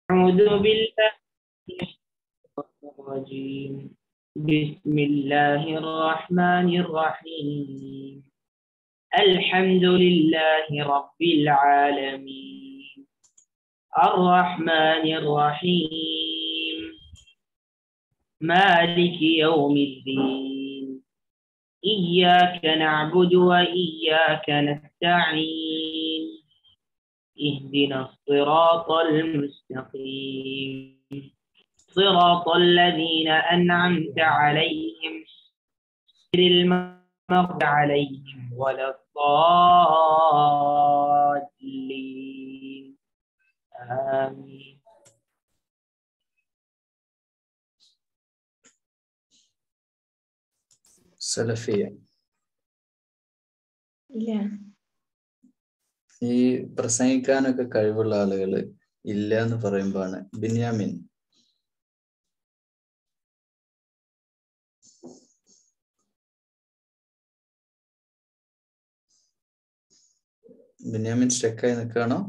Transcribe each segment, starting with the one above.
أعوذ بالله من الشيطان الرجيم بسم الله الرحمن الرحيم الحمد لله رب العالمين الرحمن الرحيم مالك يوم الدين إياك نعبد وإياك نستعين اهدنا الصراط المستقيم صراط الذين أنعمت عليهم غير المغضوب عليهم ولا الضالين آمين സലഫിയ ഇല്ല ഈ പ്രസംഗിക്കാനൊക്കെ കഴിവുള്ള ആളുകൾ ഇല്ല എന്ന് പറയുമ്പോഴാണ് ബിന്യാമിൻ ബിന്യാമിൻ സ്റ്റക്കായി നിൽക്കുകയാണോ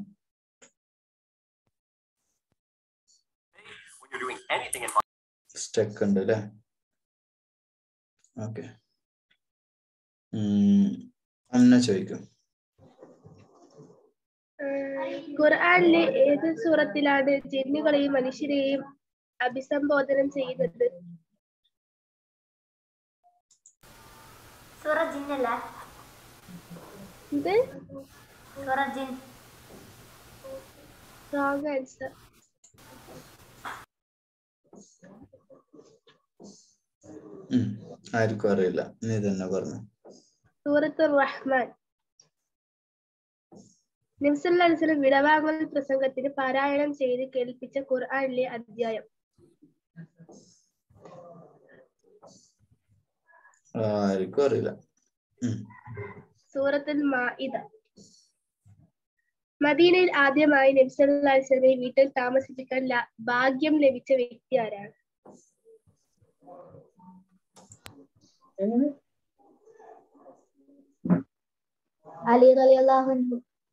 when you're doing anything in stuck ഉണ്ട് അല്ലേ ഓക്കെ അന്ന ചോദിക്കും ഖുർആനിലെ ഏത് സൂറത്തിലാണ് ജിന്നുകളെയും മനുഷ്യരെയും അഭിസംബോധനം ചെയ്യുന്നത് സൂറ ജിന്നല്ല ഇത് സൂറ ജിൻ റോങ് ആൻസർ ഉം, ആർക്കും അറിയില്ല നീ തന്നെ പറഞ്ഞു സൂറത്ത് റഹ്മാൻ നിംസല്ലം വിടവാങ്ങൽ പ്രസംഗത്തിന് പാരായണം ചെയ്ത് കേൾപ്പിച്ച ഖുർആനിലെ അധ്യായം ആർക്കും അറിയില്ല ഉം. സൂറത്തുൽ മാഇദ മദീനയിൽ ആദ്യമായി നബ്സല്ലാസ്ലമെ വീട്ടിൽ താമസിപ്പിക്കാൻ ല- ഭാഗ്യം ലഭിച്ച വ്യക്തി ആരാണ് അലി റളിയല്ലാഹു അൻഹു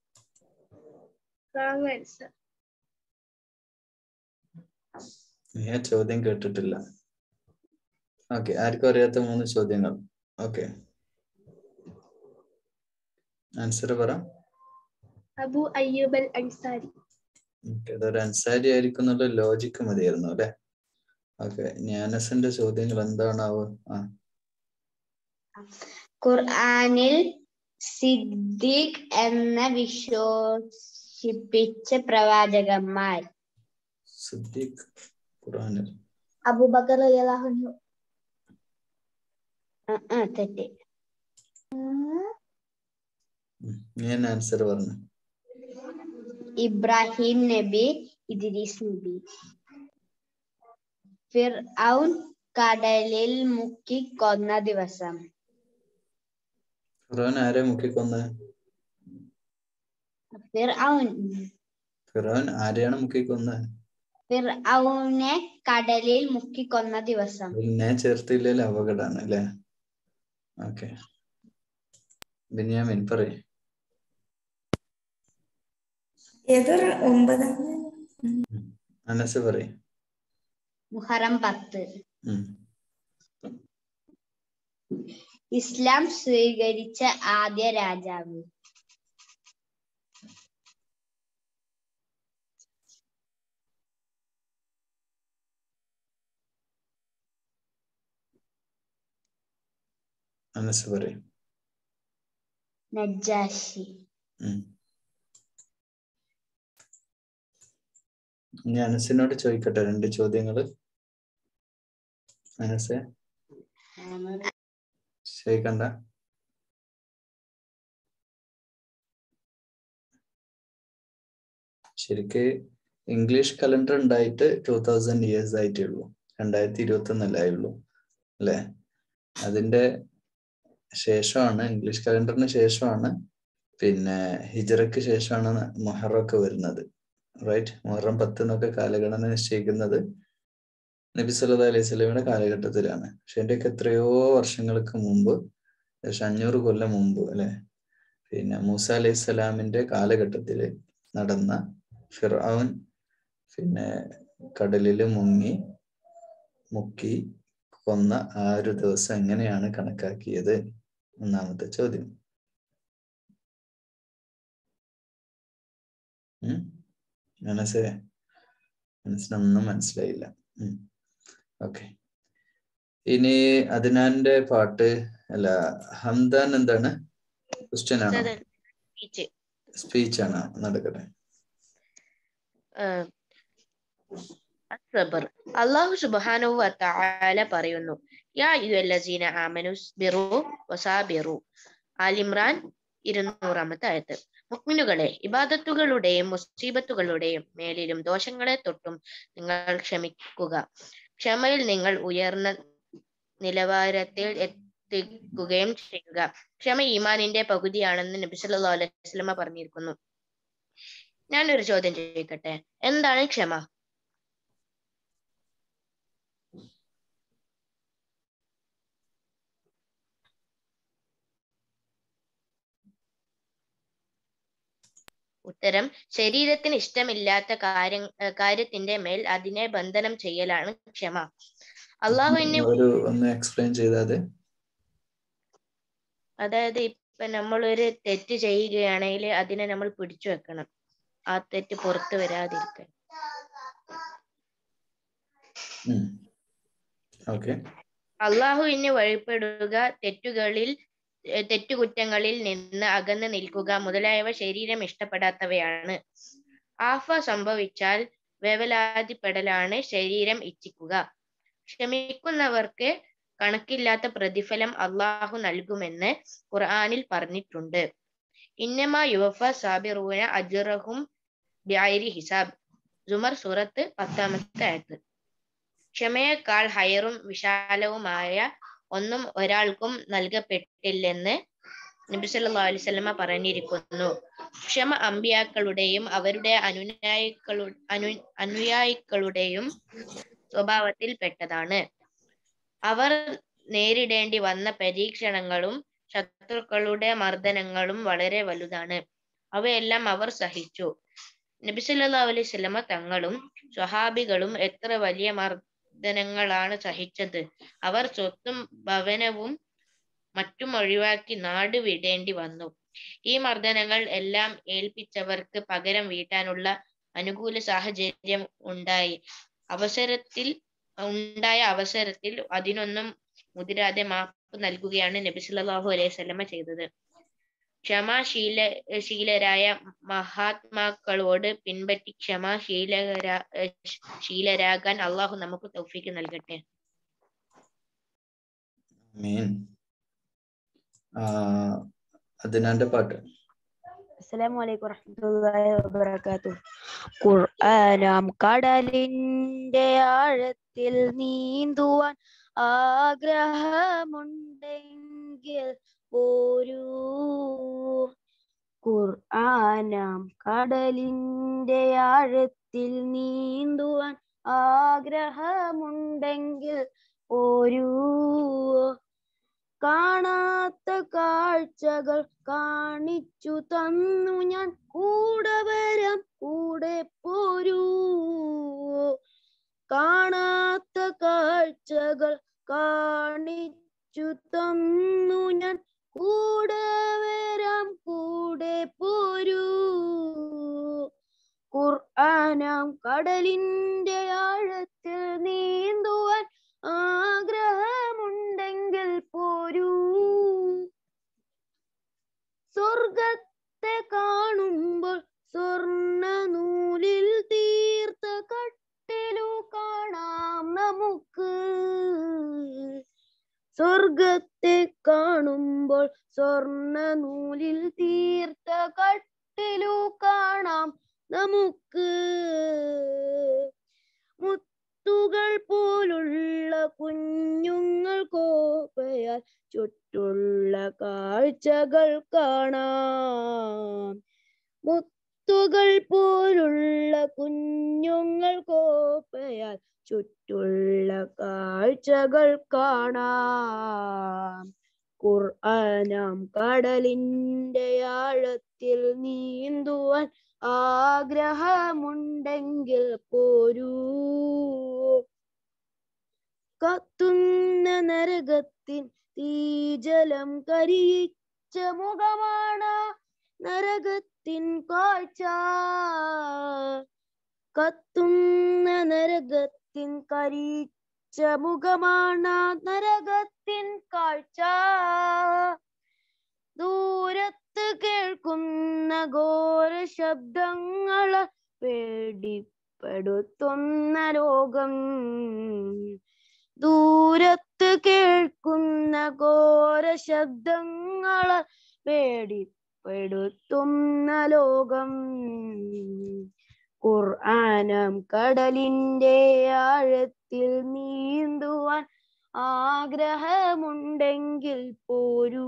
റോങ് ആൻസർ നീ ആ ചോദ്യം കേട്ടിട്ടില്ല ഓക്കെ ആർക്കും അറിയാത്ത മൂന്ന് ചോദ്യങ്ങൾ ഓക്കെ ആൻസർ പറ Abu Ayyub al Ansari okay അതൊരു അൻസാരി ആയിരിക്കും എന്നുള്ള ലോജിക്ക് മതിയായിരുന്നു അല്ലെ ഓക്കെ ജ്ഞാനസിന്റെ ചോദ്യങ്ങൾ എന്താണാവോ ആ ഖുർആനിൽ സിദ്ദീഖ് എന്ന വിശ്വസിപ്പിച്ച പ്രവാചകന്മാർ സിദ്ദീഖ് ഖുറാനിൽ അബൂബക്കർ റളിയല്ലാഹു അൻഹു ആ, ആ, തെറ്റ് ഉം. നീ എന്നെ ആൻസർ പറഞ്ഞു ഇബ്രാഹിം നബി ഇദ്രീസ് നബി ഫിർഔൻ കടലിൽ മുക്കി കൊന്ന ദിവസം ഖുറാൻ ആരെ മുക്കിക്കൊന്ന് ഫിർഔൻ ഖുറാൻ ആരെയാണ് മുക്കിക്കൊന്ന് ഫിർഔനെ കടലിൽ മുക്കി കൊന്ന ദിവസം പിന്നെ ചേർത്തില്ലെങ്കിൽ അപകടമാണ് അല്ലേ ഓക്കെ ബിന്യാമിൻ പറയ് ഏതൊരു ഒമ്പതാം അനസ് പറയ് മുഹറം പത്ത് ഉം. ഇസ്ലാം സ്വീകരിച്ച ആദ്യ രാജാവ് അനസ് പറയ് നജാഷി ഉം. ഇനി അനസിനോട് ചോദിക്കട്ടെ രണ്ട് ചോദ്യങ്ങള് അനസെ ചോദിക്കണ്ട ശരിക്ക് ഇംഗ്ലീഷ് കലണ്ടർ ഉണ്ടായിട്ട് ടൂ തൗസൻഡ് ഇയേഴ്സ് ആയിട്ടേ ഉള്ളൂ രണ്ടായിരത്തി ഇരുപത്തി ഒന്നല്ലായുള്ളൂ അല്ലെ അതിന്റെ ശേഷമാണ് ഇംഗ്ലീഷ് കലണ്ടറിന് ശേഷമാണ് പിന്നെ ഹിജറയ്ക്ക് ശേഷമാണ് മൊഹറൊക്കെ വരുന്നത് റൈറ്റ് മുഹറം പത്ത് എന്നൊക്കെ കാലഗണന നിശ്ചയിക്കുന്നത് നബി സല്ലല്ലാഹു അലൈഹി സ്വലമിയുടെ കാലഘട്ടത്തിലാണ് പക്ഷെ എന്റെയൊക്കെ എത്രയോ വർഷങ്ങൾക്ക് മുമ്പ് ഏകദേശം അഞ്ഞൂറ് കൊല്ലം മുമ്പ് അല്ലെ പിന്നെ മൂസ അലൈഹി സ്വലാമിന്റെ കാലഘട്ടത്തിൽ നടന്ന ഫിർഔൻ പിന്നെ കടലില് മുങ്ങി മുക്കി കൊന്ന ആ ഒരു ദിവസം എങ്ങനെയാണ് കണക്കാക്കിയത് ഒന്നാമത്തെ ചോദ്യം ഉം മനസ്സേ മനസ്സിനൊന്നും മനസ്സിലായില്ല ഓക്കെ ഇനി അതിനാന്റെ പാട്ട് അല്ല ഹംദാൻ എന്താണ് ക്വസ്റ്റ്യൻ ആണോ സ്പീച്ച് സ്പീച്ച് ആണോ നടക്കട്ടെ അസ്സബർ അള്ളാഹു സുബ്ഹാനഹു വതആല പറയുന്നു യാ അയ്യുഹല്ലസീന ആമനു സ്ബിറു വസാബിറു ആലിമ്രാൻ ഇരുന്നൂറാമത്തെ ആയത്ത് മുക്മിനുകളെ ഇബാദത്തുകളുടെയും മുസീബത്തുകളുടെയും മേലിലും ദോഷങ്ങളെ തൊട്ടും നിങ്ങൾ ക്ഷമിക്കുക ക്ഷമയിൽ നിങ്ങൾ ഉയർന്ന നിലവാരത്തിൽ എത്തിക്കുകയും ചെയ്യുക ക്ഷമ ഈമാനിന്റെ പകുതിയാണെന്ന് നബി സല്ലല്ലാഹു അലൈഹി വസല്ലമ പറഞ്ഞിരിക്കുന്നു ഞാനൊരു ചോദ്യം ചോദിക്കട്ടെ എന്താണ് ക്ഷമ ഉത്തരം ശരീരത്തിന് ഇഷ്ടമില്ലാത്ത കാര്യ കാര്യത്തിന്റെ മേൽ അതിനെ ബന്ധനം ചെയ്യലാണ് ക്ഷമ അള്ളാഹുവിനെ ഒരു ഒന്ന് എക്സ്പ്ലെയിൻ ചെയ്താതെ അതായത് ഇപ്പൊ നമ്മളൊരു തെറ്റ് ചെയ്യുകയാണെങ്കിൽ അതിനെ നമ്മൾ പിടിച്ചു വെക്കണം ആ തെറ്റ് പുറത്തു വരാതിരിക്കാൻ ഓക്കെ അള്ളാഹുവിന് വഴിപ്പെടുക തെറ്റുകളിൽ എ, തെറ്റുകുറ്റങ്ങളിൽ നിന്ന് അകന്ന് നിൽക്കുക മുതലായവ ശരീരം ഇഷ്ടപ്പെടാത്തവയാണ് ആഫ സംഭവിച്ചാൽ വേവലാതിപ്പെടലാണ് ശരീരം ഇച്ഛിക്കുക ക്ഷമിക്കുന്നവർക്ക് കണക്കില്ലാത്ത പ്രതിഫലം അള്ളാഹു നൽകുമെന്ന് ഖുർആനിൽ പറഞ്ഞിട്ടുണ്ട് ഇന്നമാ യുവഫ സാബിറൂന അജറഹും ബിഐരി ഹിസാബ് ജുമർ സൂറത്ത് പത്താമത്തെ ആയത്ത് ക്ഷമയേക്കാൾ ഹയറും വിശാലവുമായ ഒന്നും ഒരാൾക്കും നൽകപ്പെട്ടില്ലെന്ന് നബി സല്ലല്ലാഹു അലൈഹി വസല്ലമ പറഞ്ഞിരിക്കുന്നു ക്ഷമ അമ്പിയാക്കളുടെയും അവരുടെ അനുനായിക്കളു അനു അനുയായികളുടെയും സ്വഭാവത്തിൽ പെട്ടതാണ് അവർ നേരിടേണ്ടി വന്ന പരീക്ഷണങ്ങളും ശത്രുക്കളുടെ മർദ്ദനങ്ങളും വളരെ വലുതാണ് അവയെല്ലാം അവർ സഹിച്ചു നബി സല്ലല്ലാഹു അലൈഹി വസല്ലമ തങ്ങളും സ്വഹാബികളും എത്ര വലിയ മർദ്ദനങ്ങളാണ് സഹിച്ചത് അവർ സ്വത്തും ഭവനവും മറ്റും ഒഴിവാക്കി നാട് വിടേണ്ടി വന്നു ഈ മർദ്ദനങ്ങൾ എല്ലാം ഏൽപ്പിച്ചവർക്ക് പകരം വീട്ടാനുള്ള അനുകൂല സാഹചര്യം ഉണ്ടായി അവസരത്തിൽ ഉണ്ടായ അവസരത്തിൽ അതിനൊന്നും മുതിരാതെ മാപ്പ് നൽകുകയാണ് നബി സല്ലല്ലാഹു അലൈഹി വസല്ലമ ചെയ്തത് ക്ഷമാശീല ശീലരായ മഹാത്മാക്കളോട് പിൻപറ്റി ക്ഷമാശീലരാ ശീലരാകാൻ അള്ളാഹു നമുക്ക് തൗഫീക്ക് നൽകട്ടെ മീൻ അതിനാന്റെ പാട്ട് അസ്സലാമു അലൈക്കും വറഹ്മത്തുള്ളാഹി വബറകാതുഹു ഖുർആനാം കടലിന്റെ ആഴത്തിൽ നീന്തുവാൻ ആഗ്രഹമുണ്ടെങ്കിൽ പോരൂ ഖുർആനാം കടലിന്റെ ആഴത്തിൽ നീന്തുവാൻ ആഗ്രഹമുണ്ടെങ്കിൽ പോരൂ കാണാത്ത കാഴ്ചകൾ കാണിച്ചു തന്നു ഞാൻ കൂടെ വരാം കൂടെ പോരൂ കാണാത്ത കാഴ്ചകൾ കാണിച്ചു തന്നു ഞാൻ കൂടെ വരാം കൂടെ പോരൂ ഖുർആനാം കടലിന്റെ ആഴത്തിൽ നീന്തുവാൻ ആഗ്രഹമുണ്ടെങ്കിൽ പോരൂ സ്വർഗത്തെ കാണുമ്പോൾ സ്വർണ്ണ നൂലിൽ തീർത്ത കട്ടിലു കാണാം നമുക്ക് സ്വർഗത്തെ കാണുമ്പോൾ സ്വർണ്ണ നൂലിൽ തീർത്ത കട്ടിലു കാണാം നമുക്ക് മുത്തുകൾ പോലുള്ള കുഞ്ഞുങ്ങൾ കോപ്പയാൽ ചുറ്റുള്ള കാഴ്ചകൾ കാണാം മുത്തുകൾ പോലുള്ള കുഞ്ഞുങ്ങൾ കോപ്പയാൽ ചുറ്റുള്ള കാഴ്ചകൾ കാണാം ഖുർആനാം കടലിന്റെ ആഴത്തിൽ നീന്തുവാൻ ആഗ്രഹമുണ്ടെങ്കിൽ പോരൂ കത്തുന്ന നരകത്തിൻ തീജലം കരിയിച്ച മുഖമാണ് നരകത്തിൻ കാഴ്ച കത്തുന്ന നരകത്തിൻ കരിച്ച മുഖമാണ് നരകത്തിൻ കാഴ്ച ദൂരത്ത് കേൾക്കുന്ന ഘോര ശബ്ദങ്ങൾ പേടിപ്പെടുത്തുന്ന ലോകം ദൂരത്ത് കേൾക്കുന്ന ഘോര ശബ്ദങ്ങൾ പേടിപ്പെടുത്തുന്ന ലോകം ഖുർആനം കടലിന്റെ ആഴത്തിൽ നീന്തുവാൻ ആഗ്രഹമുണ്ടെങ്കിൽ പോരൂ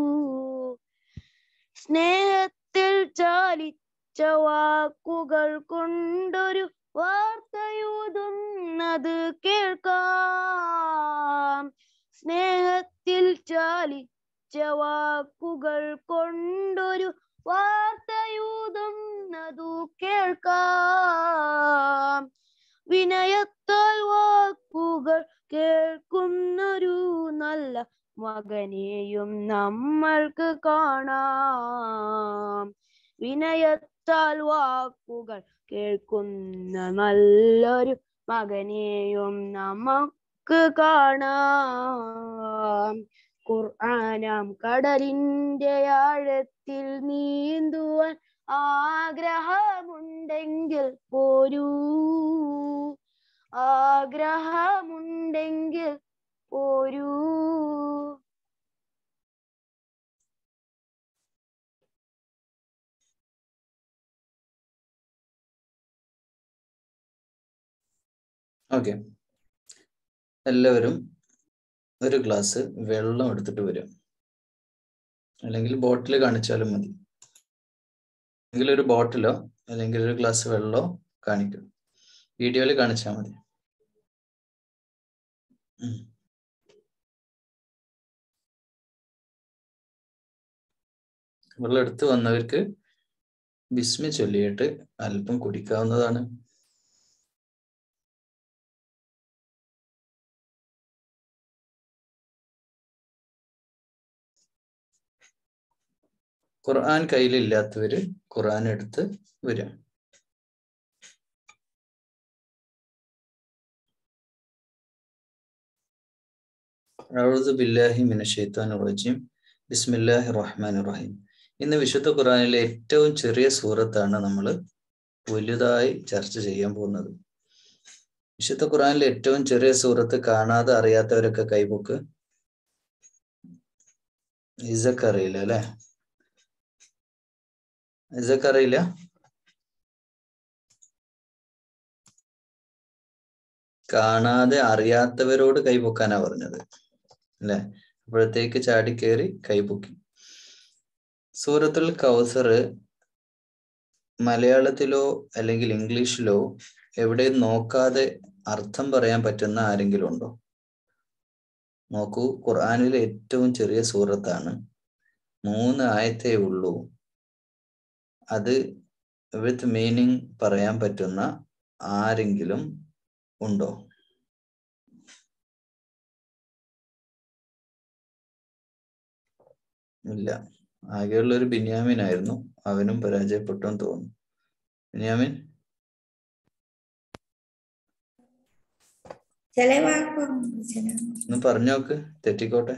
സ്നേഹത്തിൽ ചാലിച്ച വാക്കുകൾ കൊണ്ടൊരു വാർത്തയൂതുന്നത് കേൾക്കാം സ്നേഹത്തിൽ ചാലിച്ച വാക്കുകൾ കൊണ്ടൊരു വാർത്തയൂതുന്നതു കേൾക്കാം വിനയത്താൽ വാക്കുകൾ കേൾക്കുന്നൊരു നല്ല മകനെയും നമ്മൾക്ക് കാണാം വിനയത്താൽ വാക്കുകൾ കേൾക്കുന്ന നല്ലൊരു മകനെയും നമുക്ക് കാണാം ഖുർആനാം കടലിന്റെ ആഴത്തിൽ നീന്തുവാൻ ആഗ്രഹമുണ്ടെങ്കിൽ പോരൂ ആഗ്രഹമുണ്ടെങ്കിൽ പോരൂ ഓക്കെ എല്ലാവരും ഒരു ഗ്ലാസ് വെള്ളം എടുത്തിട്ട് വരും അല്ലെങ്കിൽ ബോട്ടിൽ കാണിച്ചാലും മതി അല്ലെങ്കിൽ ഒരു ബോട്ടിലോ അല്ലെങ്കിൽ ഒരു ഗ്ലാസ് വെള്ളമോ കാണിക്കും വീഡിയോയിൽ കാണിച്ചാൽ മതി ഉം. വെള്ളം എടുത്ത് വന്നവർക്ക് ബിസ്മി ചൊല്ലിയിട്ട് അല്പം കുടിക്കാവുന്നതാണ് ഖുർആൻ കയ്യിലില്ലാത്തവര് ഖുർആൻ എടുത്ത് വരും അഊദു ബില്ലാഹി മിനശ് ശൈത്വാനിർ റജീം ബിസ്മില്ലാഹിർ റഹ്മാനിർ റഹീം ഇന്ന് വിശുദ്ധ ഖുർആനിലെ ഏറ്റവും ചെറിയ സൂറത്താണ് നമ്മൾ വലുതായി ചർച്ച ചെയ്യാൻ പോകുന്നത് വിശുദ്ധ ഖുർആനിലെ ഏറ്റവും ചെറിയ സൂറത്ത് കാണാതെ അറിയാത്തവരൊക്കെ കൈബുക്ക് ഇസക്ക് അറിയില്ല അല്ലെ ഇസക്ക് അറിയില്ല കാണാതെ അറിയാത്തവരോട് കൈപൊക്കാനാ പറഞ്ഞത് അല്ലെ അപ്പോഴത്തേക്ക് ചാടി കയറി കൈപൊക്കി സൂറത്തുൽ കൗസർ മലയാളത്തിലോ അല്ലെങ്കിൽ ഇംഗ്ലീഷിലോ എവിടെയും നോക്കാതെ അർത്ഥം പറയാൻ പറ്റുന്ന ആരെങ്കിലും ഉണ്ടോ നോക്കൂ ഖുർആനിലെ ഏറ്റവും ചെറിയ സൂറത്താണ് മൂന്ന് ആയത്തേ ഉള്ളൂ അത് വിത്ത് മീനിങ് പറയാൻ പറ്റുന്ന ആരെങ്കിലും ഉണ്ടോ ഇല്ല ആകെയുള്ള ഒരു ബിന്യാമിൻ ആയിരുന്നു അവനും പരാജയപ്പെട്ടു എന്ന് തോന്നുന്നു ബിന്യാമിൻ ചില വാക്കുകൾ ചില ഒന്ന് പറഞ്ഞു നോക്ക് തെറ്റിക്കോട്ടെ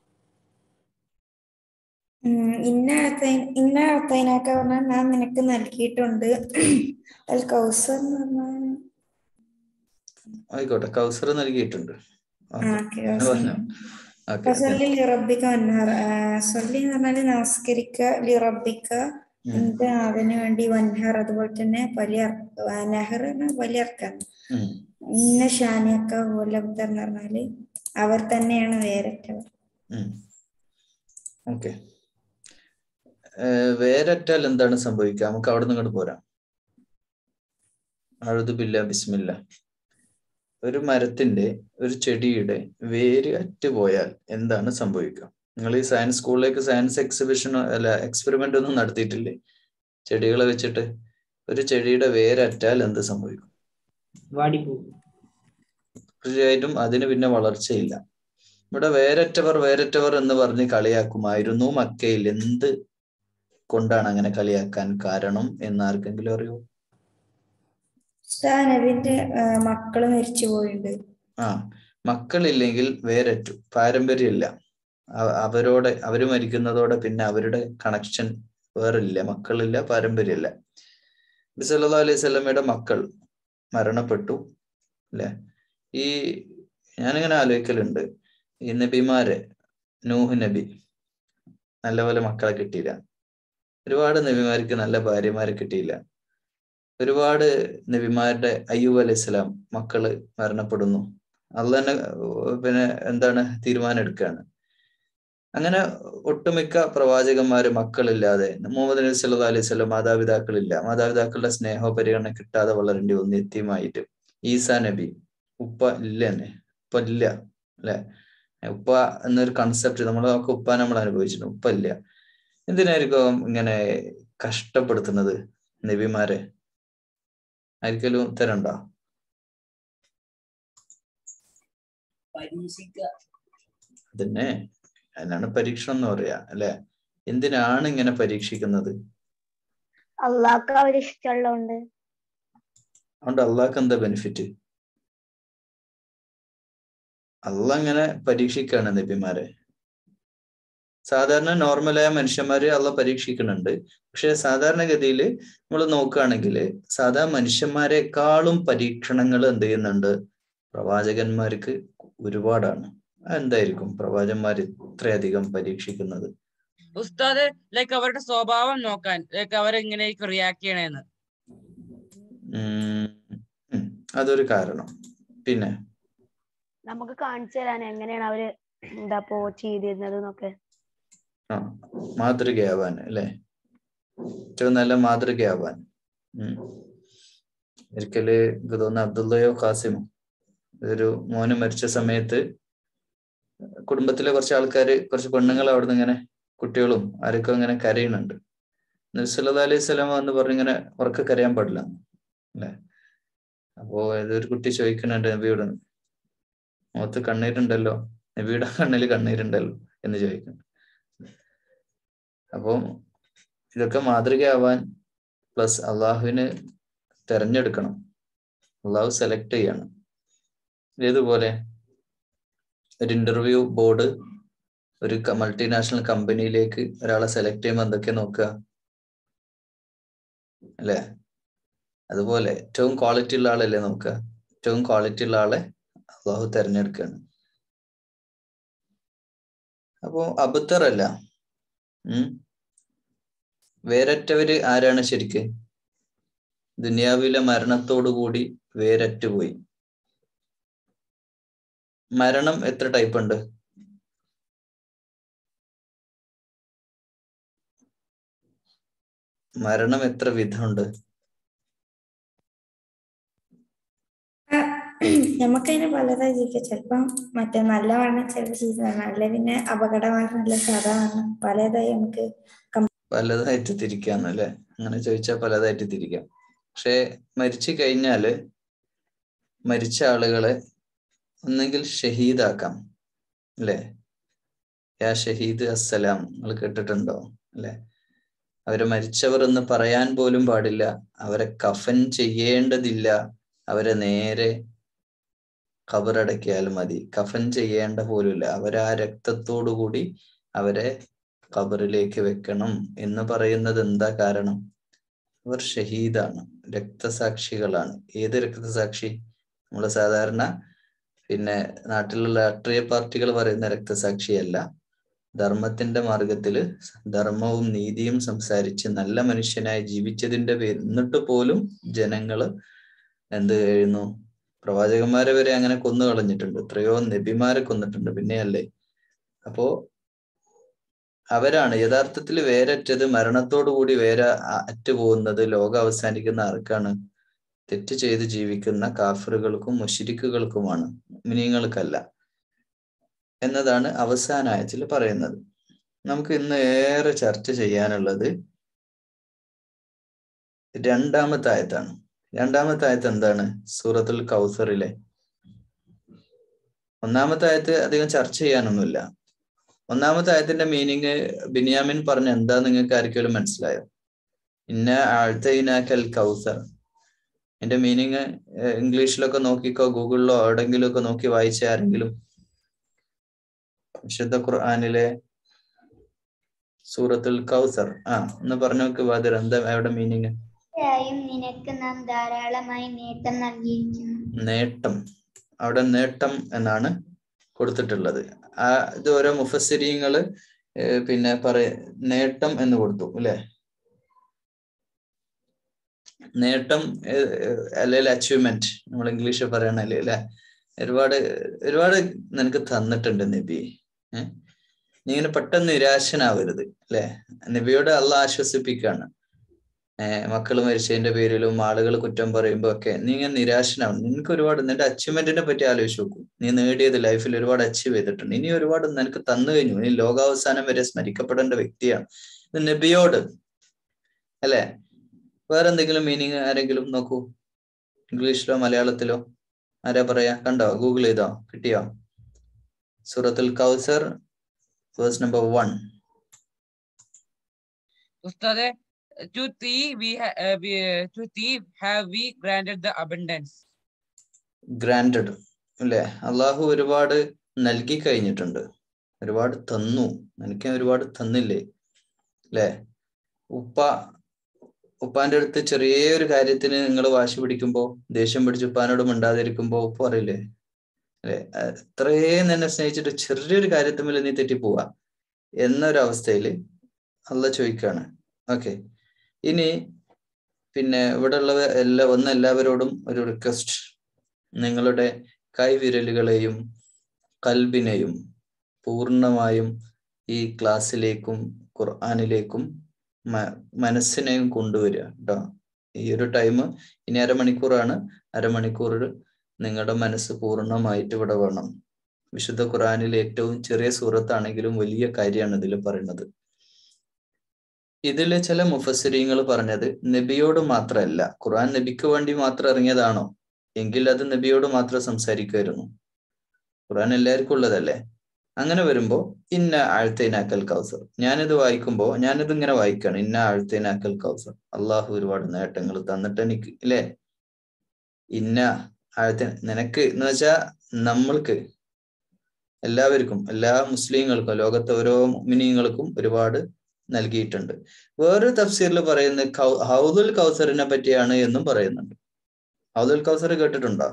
ഉം, ഇന്ന അർത്ഥ- ഇന്ന അർത്ഥത്തിനൊക്കെ പറഞ്ഞാൽ ഞാൻ നിനക്ക് നൽകിയിട്ടുണ്ട് അൽ കൗസർ എന്ന് പറഞ്ഞാൽ ആയിക്കോട്ടെ കൗസർ നൽകിയിട്ടുണ്ട് ആ, ഓക്കെ ഓക്കേ, പറഞ്ഞു ഓക്കെ ഫസല്ലി ലിറബിക്ക വൻഹർ ആ, സൊല്ലി എന്ന് പറഞ്ഞാൽ നമസ്കരിക്ക ലിറബിക്ക നിന്റെ അതിനു വേണ്ടി വൻഹർ അതുപോലെ തന്നെ വലിയ നെഹർ വലിയർക്കാൻ ഇന്ന ഷാനിയൊക്കെ ഓലബ്ദർ എന്ന് പറഞ്ഞാല് അവർ തന്നെയാണ് വേറിട്ടവർ ഓക്കെ വേരറ്റാൽ എന്താണ് സംഭവിക്കുക നമുക്ക് അവിടെ നിന്ന് ഇങ്ങോട്ട് പോരാം അഴുതുബില്ല ബിസ്മില്ല ഒരു മരത്തിന്റെ ഒരു ചെടിയുടെ വേര് അറ്റുപോയാൽ എന്താണ് സംഭവിക്കുക നിങ്ങൾ ഈ സയൻസ് സ്കൂളിലേക്ക് സയൻസ് എക്സിബിഷൻ അല്ല എക്സ്പെരിമെന്റ് ഒന്നും നടത്തിയിട്ടില്ലേ ചെടികളെ വെച്ചിട്ട് ഒരു ചെടിയുടെ വേരറ്റാൽ എന്ത് സംഭവിക്കും വാടിപ്പോകും തീർച്ചയായിട്ടും അതിന് പിന്നെ വളർച്ചയില്ല ഇവിടെ വേരറ്റവർ വേരറ്റവർ എന്ന് പറഞ്ഞ് കളിയാക്കുമായിരുന്നു മക്കയിൽ എന്ത് കൊണ്ടാണ് അങ്ങനെ കളിയാക്കാൻ കാരണം എന്ന് ആർക്കെങ്കിലും അറിയോ ഉസ്താദ് നബിന്റെ ആ, മക്കള് മരിച്ചു പോയിട്ടുണ്ട് ആ മക്കളില്ലെങ്കിൽ വേരറ്റു പാരമ്പര്യമില്ല അ- അവരോടെ അവര് മരിക്കുന്നതോടെ പിന്നെ അവരുടെ കണക്ഷൻ വേറില്ല മക്കളില്ല പാരമ്പര്യമില്ല ബിസല്ലാ അലൈഹി സ്വലമയുടെ മക്കൾ മരണപ്പെട്ടു അല്ലെ ഈ ഞാനിങ്ങനെ ആലോചിക്കലുണ്ട് ഈ നബിമാരെ നൂഹ് നബി നല്ലപോലെ മക്കളെ കിട്ടിയില്ല ഒരുപാട് നബിമാർക്ക് നല്ല ഭാര്യമാരെ കിട്ടിയില്ല ഒരുപാട് നബിമാരുടെ അയ്യൂബ് അലൈഹി സ്വലാം മക്കള് മരണപ്പെടുന്നു അത് തന്നെ ഏർ പിന്നെ എന്താണ് തീരുമാനം എടുക്കുകയാണ് അങ്ങനെ ഒട്ടുമിക്ക പ്രവാചകന്മാര് മക്കളില്ലാതെ മുഹമ്മദ് നബി സല്ലു അലൈഹി സ്വലം മാതാപിതാക്കളില്ല മാതാപിതാക്കളുടെ സ്നേഹ പരിഗണന കിട്ടാതെ വളരേണ്ടി വന്നു എത്തിയുമായിട്ട് ഈസാ നബി ഉപ്പ ഇല്ല തന്നെ ഉപ്പ ഇല്ല അല്ലെ ഉപ്പ എന്നൊരു കൺസെപ്റ്റ് നമ്മളൊക്കെ ഉപ്പ നമ്മൾ അനുഭവിച്ചിട്ടുണ്ട് ഉപ്പ ഇല്ല എന്തിനായിരിക്കും ഇങ്ങനെ കഷ്ടപ്പെടുത്തുന്നത് നബിമാരെ ആർക്കെങ്കിലും ഉത്തരണ്ടോ അതന്നെ അതിനാണ് പരീക്ഷണം എന്ന് പറയാ അല്ലെ എന്തിനാണ് ഇങ്ങനെ പരീക്ഷിക്കുന്നത് അള്ളാഹ്ക്ക് അവര് ഇഷ്ടമുള്ളതുകൊണ്ട് അതുകൊണ്ട് അള്ളാഹ്ക്ക് എന്താ ബെനിഫിറ്റ് അള്ള അങ്ങനെ പരീക്ഷിക്കാണ് നബിമാരെ സാധാരണ നോർമലായ മനുഷ്യന്മാരെ അള്ള പരീക്ഷിക്കുന്നുണ്ട് പക്ഷെ സാധാരണഗതിയിൽ നമ്മൾ നോക്കുകയാണെങ്കിൽ സാധാ മനുഷ്യന്മാരെക്കാളും പരീക്ഷണങ്ങൾ എന്ത് ചെയ്യുന്നുണ്ട് പ്രവാചകന്മാർക്ക് ഒരുപാടാണ് എന്തായിരിക്കും പ്രവാചകന്മാർ ഇത്രയധികം പരീക്ഷിക്കുന്നത് ഉസ്താദ് ലൈക്ക് അവരുടെ സ്വഭാവം നോക്കാൻ ലൈക്ക് അവരെങ്ങനെയായിരിക്കും റിയാക്ട് ചെയ്യണേന്ന് ഉം, ഉം, അതൊരു കാരണം പിന്നെ നമുക്ക് കാണിച്ചു തരാൻ എങ്ങനെയാണ് അവര് എന്താ പോ ചെയ്തിരുന്നത് എന്നൊക്കെ ആ മാതൃകയാവാൻ അല്ലെ ഏറ്റവും നല്ല മാതൃകയാവാൻ ഉം. ഒരിക്കല് എനിക്ക് തോന്നുന്നു അബ്ദുള്ളയോ ഖാസിമോ ഒരു മോന് മരിച്ച സമയത്ത് കുടുംബത്തിലെ കുറച്ച് ആൾക്കാര് കുറച്ച് പെണ്ണുങ്ങൾ അവിടുന്ന് ഇങ്ങനെ കുട്ടികളും ആരൊക്കെ ഇങ്ങനെ കരയുന്നുണ്ട് നബ്സല്ലാ അലൈഹി സ്വലാം എന്ന് പറഞ്ഞ് ഇങ്ങനെ ഉറക്കെ കരയാൻ പാടില്ല അല്ലെ അപ്പോ ഏതൊരു കുട്ടി ചോദിക്കുന്നുണ്ട് നബിയോട് മുഖത്ത് കണ്ണീരുണ്ടല്ലോ നബിയുടെ കണ്ണിൽ കണ്ണീരുണ്ടല്ലോ എന്ന് ചോദിക്കുന്നു അപ്പം ഇതൊക്കെ മാതൃകയാവാൻ പ്ലസ് അള്ളാഹുവിന് തെരഞ്ഞെടുക്കണം അള്ളാഹു സെലക്ട് ചെയ്യണം ഏതുപോലെ ഒരു ഇന്റർവ്യൂ ബോർഡ് ഒരു മൾട്ടിനാഷണൽ കമ്പനിയിലേക്ക് ഒരാളെ സെലക്ട് ചെയ്യുമ്പോൾ എന്തൊക്കെ നോക്കുക അല്ലെ അതുപോലെ ഏറ്റവും ക്വാളിറ്റി ഉള്ള ആളല്ലേ നോക്കുക ഏറ്റവും ക്വാളിറ്റി ഉള്ള ആളെ അള്ളാഹു തെരഞ്ഞെടുക്കുകയാണ് അപ്പോ അബദ്ധറല്ല ഉം വേരറ്റവര് ആരാണ് ശരിക്ക് ദുനിയാവിലെ മരണത്തോടു കൂടി വേരറ്റുപോയി മരണം എത്ര ടൈപ്പ് ഉണ്ട് മരണം എത്ര വിധമുണ്ട് നമുക്കതിന് പലതായിരിക്കും ചിലപ്പം മറ്റേ നല്ല മരണം ചിലപ്പോൾ ചെയ്ത് മരണം അല്ലെ പിന്നെ അപകട മരണം അല്ലെ സാധാ മരണം പലതായി നമുക്ക് പലതായിട്ട് തിരിക്കാന്ന് അല്ലെ അങ്ങനെ ചോദിച്ചാൽ പലതായിട്ട് തിരിക്കാം പക്ഷെ മരിച്ചു കഴിഞ്ഞാല് മരിച്ച ആളുകളെ ഒന്നെങ്കിൽ ഷഹീദാക്കാം അല്ലെ യാ ഷഹീദ് അസ്സലാം നിങ്ങൾ കേട്ടിട്ടുണ്ടോ അല്ലെ അവരെ മരിച്ചവർ എന്ന് പറയാൻ പോലും പാടില്ല അവരെ കഫൻ ചെയ്യേണ്ടതില്ല അവരെ നേരെ ഖബറടക്കിയാൽ മതി കഫൻ ചെയ്യേണ്ട പോലുമില്ല അവരെ ആ രക്തത്തോടു കൂടി അവരെ ഖബറിലേക്ക് വെക്കണം എന്ന് പറയുന്നത് എന്താ കാരണം അവർ ഷഹീദാണ് രക്തസാക്ഷികളാണ് ഏത് രക്തസാക്ഷി നമ്മൾ സാധാരണ പിന്നെ നാട്ടിലുള്ള രാഷ്ട്രീയ പാർട്ടികൾ പറയുന്ന രക്തസാക്ഷിയല്ല ധർമ്മത്തിന്റെ മാർഗത്തില് ധർമ്മവും നീതിയും സംസാരിച്ച് നല്ല മനുഷ്യനായി ജീവിച്ചതിന്റെ പേര് എന്നിട്ട് പോലും ജനങ്ങള് എന്ത് ചെയ്യുന്നു പ്രവാചകന്മാരെ വരെ അങ്ങനെ കൊന്നു കളഞ്ഞിട്ടുണ്ട് എത്രയോ നബിമാരെ കൊന്നിട്ടുണ്ട് പിന്നെയല്ലേ അപ്പോ അവരാണ് യഥാർത്ഥത്തിൽ വേരറ്റത് മരണത്തോടു കൂടി വേര അ- അറ്റുപോകുന്നത് ലോകം അവസാനിക്കുന്ന ആർക്കാണ് തെറ്റ് ചെയ്ത് ജീവിക്കുന്ന കാഫറുകൾക്കും മുഷിരിക്കുകൾക്കുമാണ് മിനിങ്ങൾക്കല്ല എന്നതാണ് അവസാന ആയത്തിൽ പറയുന്നത് നമുക്ക് ഇന്ന് ഏറെ ചർച്ച ചെയ്യാനുള്ളത് രണ്ടാമത്തെ ആയത്താണ് രണ്ടാമത്തെ ആയത്ത് എന്താണ് സൂറത്തുൽ കൗസറിലെ ഒന്നാമത്തെ ആയത്ത് അധികം ചർച്ച ചെയ്യാനൊന്നുമില്ല ഒന്നാമത്തെ ആയത്തിന്റെ മീനിങ് ബിനിയാമിൻ പറഞ്ഞ എന്താ നിങ്ങൾക്ക് ആർക്കെങ്കിലും മനസ്സിലായോ ഇന്ന ആഴ്ത്തയിനാക്കൽ കൗസർ എന്റെ മീനിങ് ഇംഗ്ലീഷിലൊക്കെ നോക്കിക്കോ ഗൂഗിളിലോ എവിടെങ്കിലും ഒക്കെ നോക്കി വായിച്ച ആരെങ്കിലും വിശുദ്ധ ഖുർആാനിലെ സൂറത്തുൽ കൗസർ ആ ഒന്ന് പറഞ്ഞു നോക്ക് ബാദർ എന്താ എവിടെ മീനിങ് തീർച്ചയായും നിനക്ക് നാം ധാരാളമായി നേട്ടം നൽകിയിരിക്കുന്നു നേട്ടം അവിടെ നേട്ടം എന്നാണ് കൊടുത്തിട്ടുള്ളത് ആ ഇത് ഓരോ മുഫസ്സിരിങ്ങള് പിന്നെ പറയ നേട്ടം എന്ന് കൊടുത്തു അല്ലെ നേട്ടം അല്ലെങ്കിൽ അച്ചീവ്മെന്റ് നമ്മൾ ഇംഗ്ലീഷിൽ പറയണല്ലേ അല്ലെ ഒരുപാട് ഒരുപാട് നിനക്ക് തന്നിട്ടുണ്ട് നബി ഏഹ് നീ ഇങ്ങനെ പെട്ടെന്ന് നിരാശനാവരുത് അല്ലെ നബിയോട് അള്ള ആശ്വസിപ്പിക്കാണ് ഏഹ് മക്കൾ മരിച്ചതിന്റെ പേരിലും ആളുകൾ കുറ്റം പറയുമ്പോ ഒക്കെ നീ ഇങ്ങനെ നിരാശനാവും നിനക്ക് ഒരുപാട് നിന്റെ അച്ചീവ്മെന്റിനെ പറ്റി ആലോചിച്ച് നോക്കൂ നീ നേടിയത് ലൈഫിൽ ഒരുപാട് അച്ചീവ് ചെയ്തിട്ടുണ്ട് ഇനി ഒരുപാട് നിനക്ക് തന്നു കഴിഞ്ഞു ഇനി ലോകാവസാനം വരെ സ്മരിക്കപ്പെടേണ്ട വ്യക്തിയാണ് ഇത് നബിയോട് അല്ലെ വേറെ എന്തെങ്കിലും മീനിങ് ആരെങ്കിലും നോക്കൂ ഇംഗ്ലീഷിലോ മലയാളത്തിലോ ആരാ പറയാ കണ്ടോ ഗൂഗിൾ ചെയ്തോ കിട്ടിയോ സൂറത്തുൽ കൗസർ വേഴ്സ് നമ്പർ വൺ ഉസ്താദെ to thee we, ha- uh, we uh, to thee have we granted the abundance granted അല്ലെ അള്ളാഹു ഒരുപാട് നൽകി കഴിഞ്ഞിട്ടുണ്ട് ഒരുപാട് തന്നു എനിക്ക് ഒരുപാട് തന്നില്ലേ അല്ലെ ഉപ്പ ഉപ്പാന്റെ അടുത്ത് ചെറിയൊരു കാര്യത്തിന് നിങ്ങൾ വാശി പിടിക്കുമ്പോ ദേഷ്യം പിടിച്ച് ഉപ്പാനോട് മിണ്ടാതിരിക്കുമ്പോ ഉപ്പ പറയില്ലേ അല്ലെ അത്രയും എന്നെ സ്നേഹിച്ചിട്ട് ചെറിയൊരു കാര്യത്തിന്മേൽ നീ തെറ്റിപ്പോവാ എന്നൊരവസ്ഥയില് അല്ല ചോദിക്കാണ് ഓക്കെ ഇനി പിന്നെ ഇവിടെ ഉള്ള എല്ലാ ഒന്ന് എല്ലാവരോടും ഒരു റിക്വസ്റ്റ് നിങ്ങളുടെ കൈവിരലുകളെയും കൽബിനെയും പൂർണ്ണമായും ഈ ക്ലാസ്സിലേക്കും ഖുർആാനിലേക്കും മനസ്സിനെയും കൊണ്ടുവരിക കേട്ടോ ഈ ഒരു ടൈം ഇനി അരമണിക്കൂറാണ് അരമണിക്കൂർ നിങ്ങളുടെ മനസ്സ് പൂർണ്ണമായിട്ട് ഇവിടെ വേണം വിശുദ്ധ ഖുർആാനിലെ ഏറ്റവും ചെറിയ സൂറത്താണെങ്കിലും വലിയ കാര്യമാണ് ഇതിൽ പറയുന്നത് ഇതിലെ ചില മുഫസ്സിരിങ്ങൾ പറഞ്ഞത് നബിയോട് മാത്രമല്ല ഖുർആൻ നബിക്ക് വേണ്ടി മാത്രം ഇറങ്ങിയതാണോ എങ്കിൽ അത് നബിയോട് മാത്രം സംസാരിക്കുമായിരുന്നു ഖുർആൻ എല്ലാവർക്കും ഉള്ളതല്ലേ അങ്ങനെ വരുമ്പോ ഇന്ന ആഴ്ത്തേനാക്കൽ കൗസർ ഞാനിത് വായിക്കുമ്പോ ഞാനിത് ഇങ്ങനെ വായിക്കാണ് ഇന്ന ആഴ്ത്തേനാക്കൽ കൗസർ അള്ളാഹു ഒരുപാട് നേട്ടങ്ങൾ തന്നിട്ട് എനിക്ക് ഇല്ലേ ഇന്ന ആഴ്ത്ത നിനക്ക് എന്ന് വെച്ചാ നമ്മൾക്ക് എല്ലാവർക്കും എല്ലാ മുസ്ലിങ്ങൾക്കും ലോകത്തെ ഓരോ മിനിങ്ങൾക്കും ഒരുപാട് നൽകിയിട്ടുണ്ട് വേറൊരു തഫ്സീറിൽ പറയുന്ന കൗ ഹൗദുൽ കൗസറിനെ പറ്റിയാണ് എന്നും പറയുന്നുണ്ട് ഹൗദുൽ കൗസർ കേട്ടിട്ടുണ്ടോ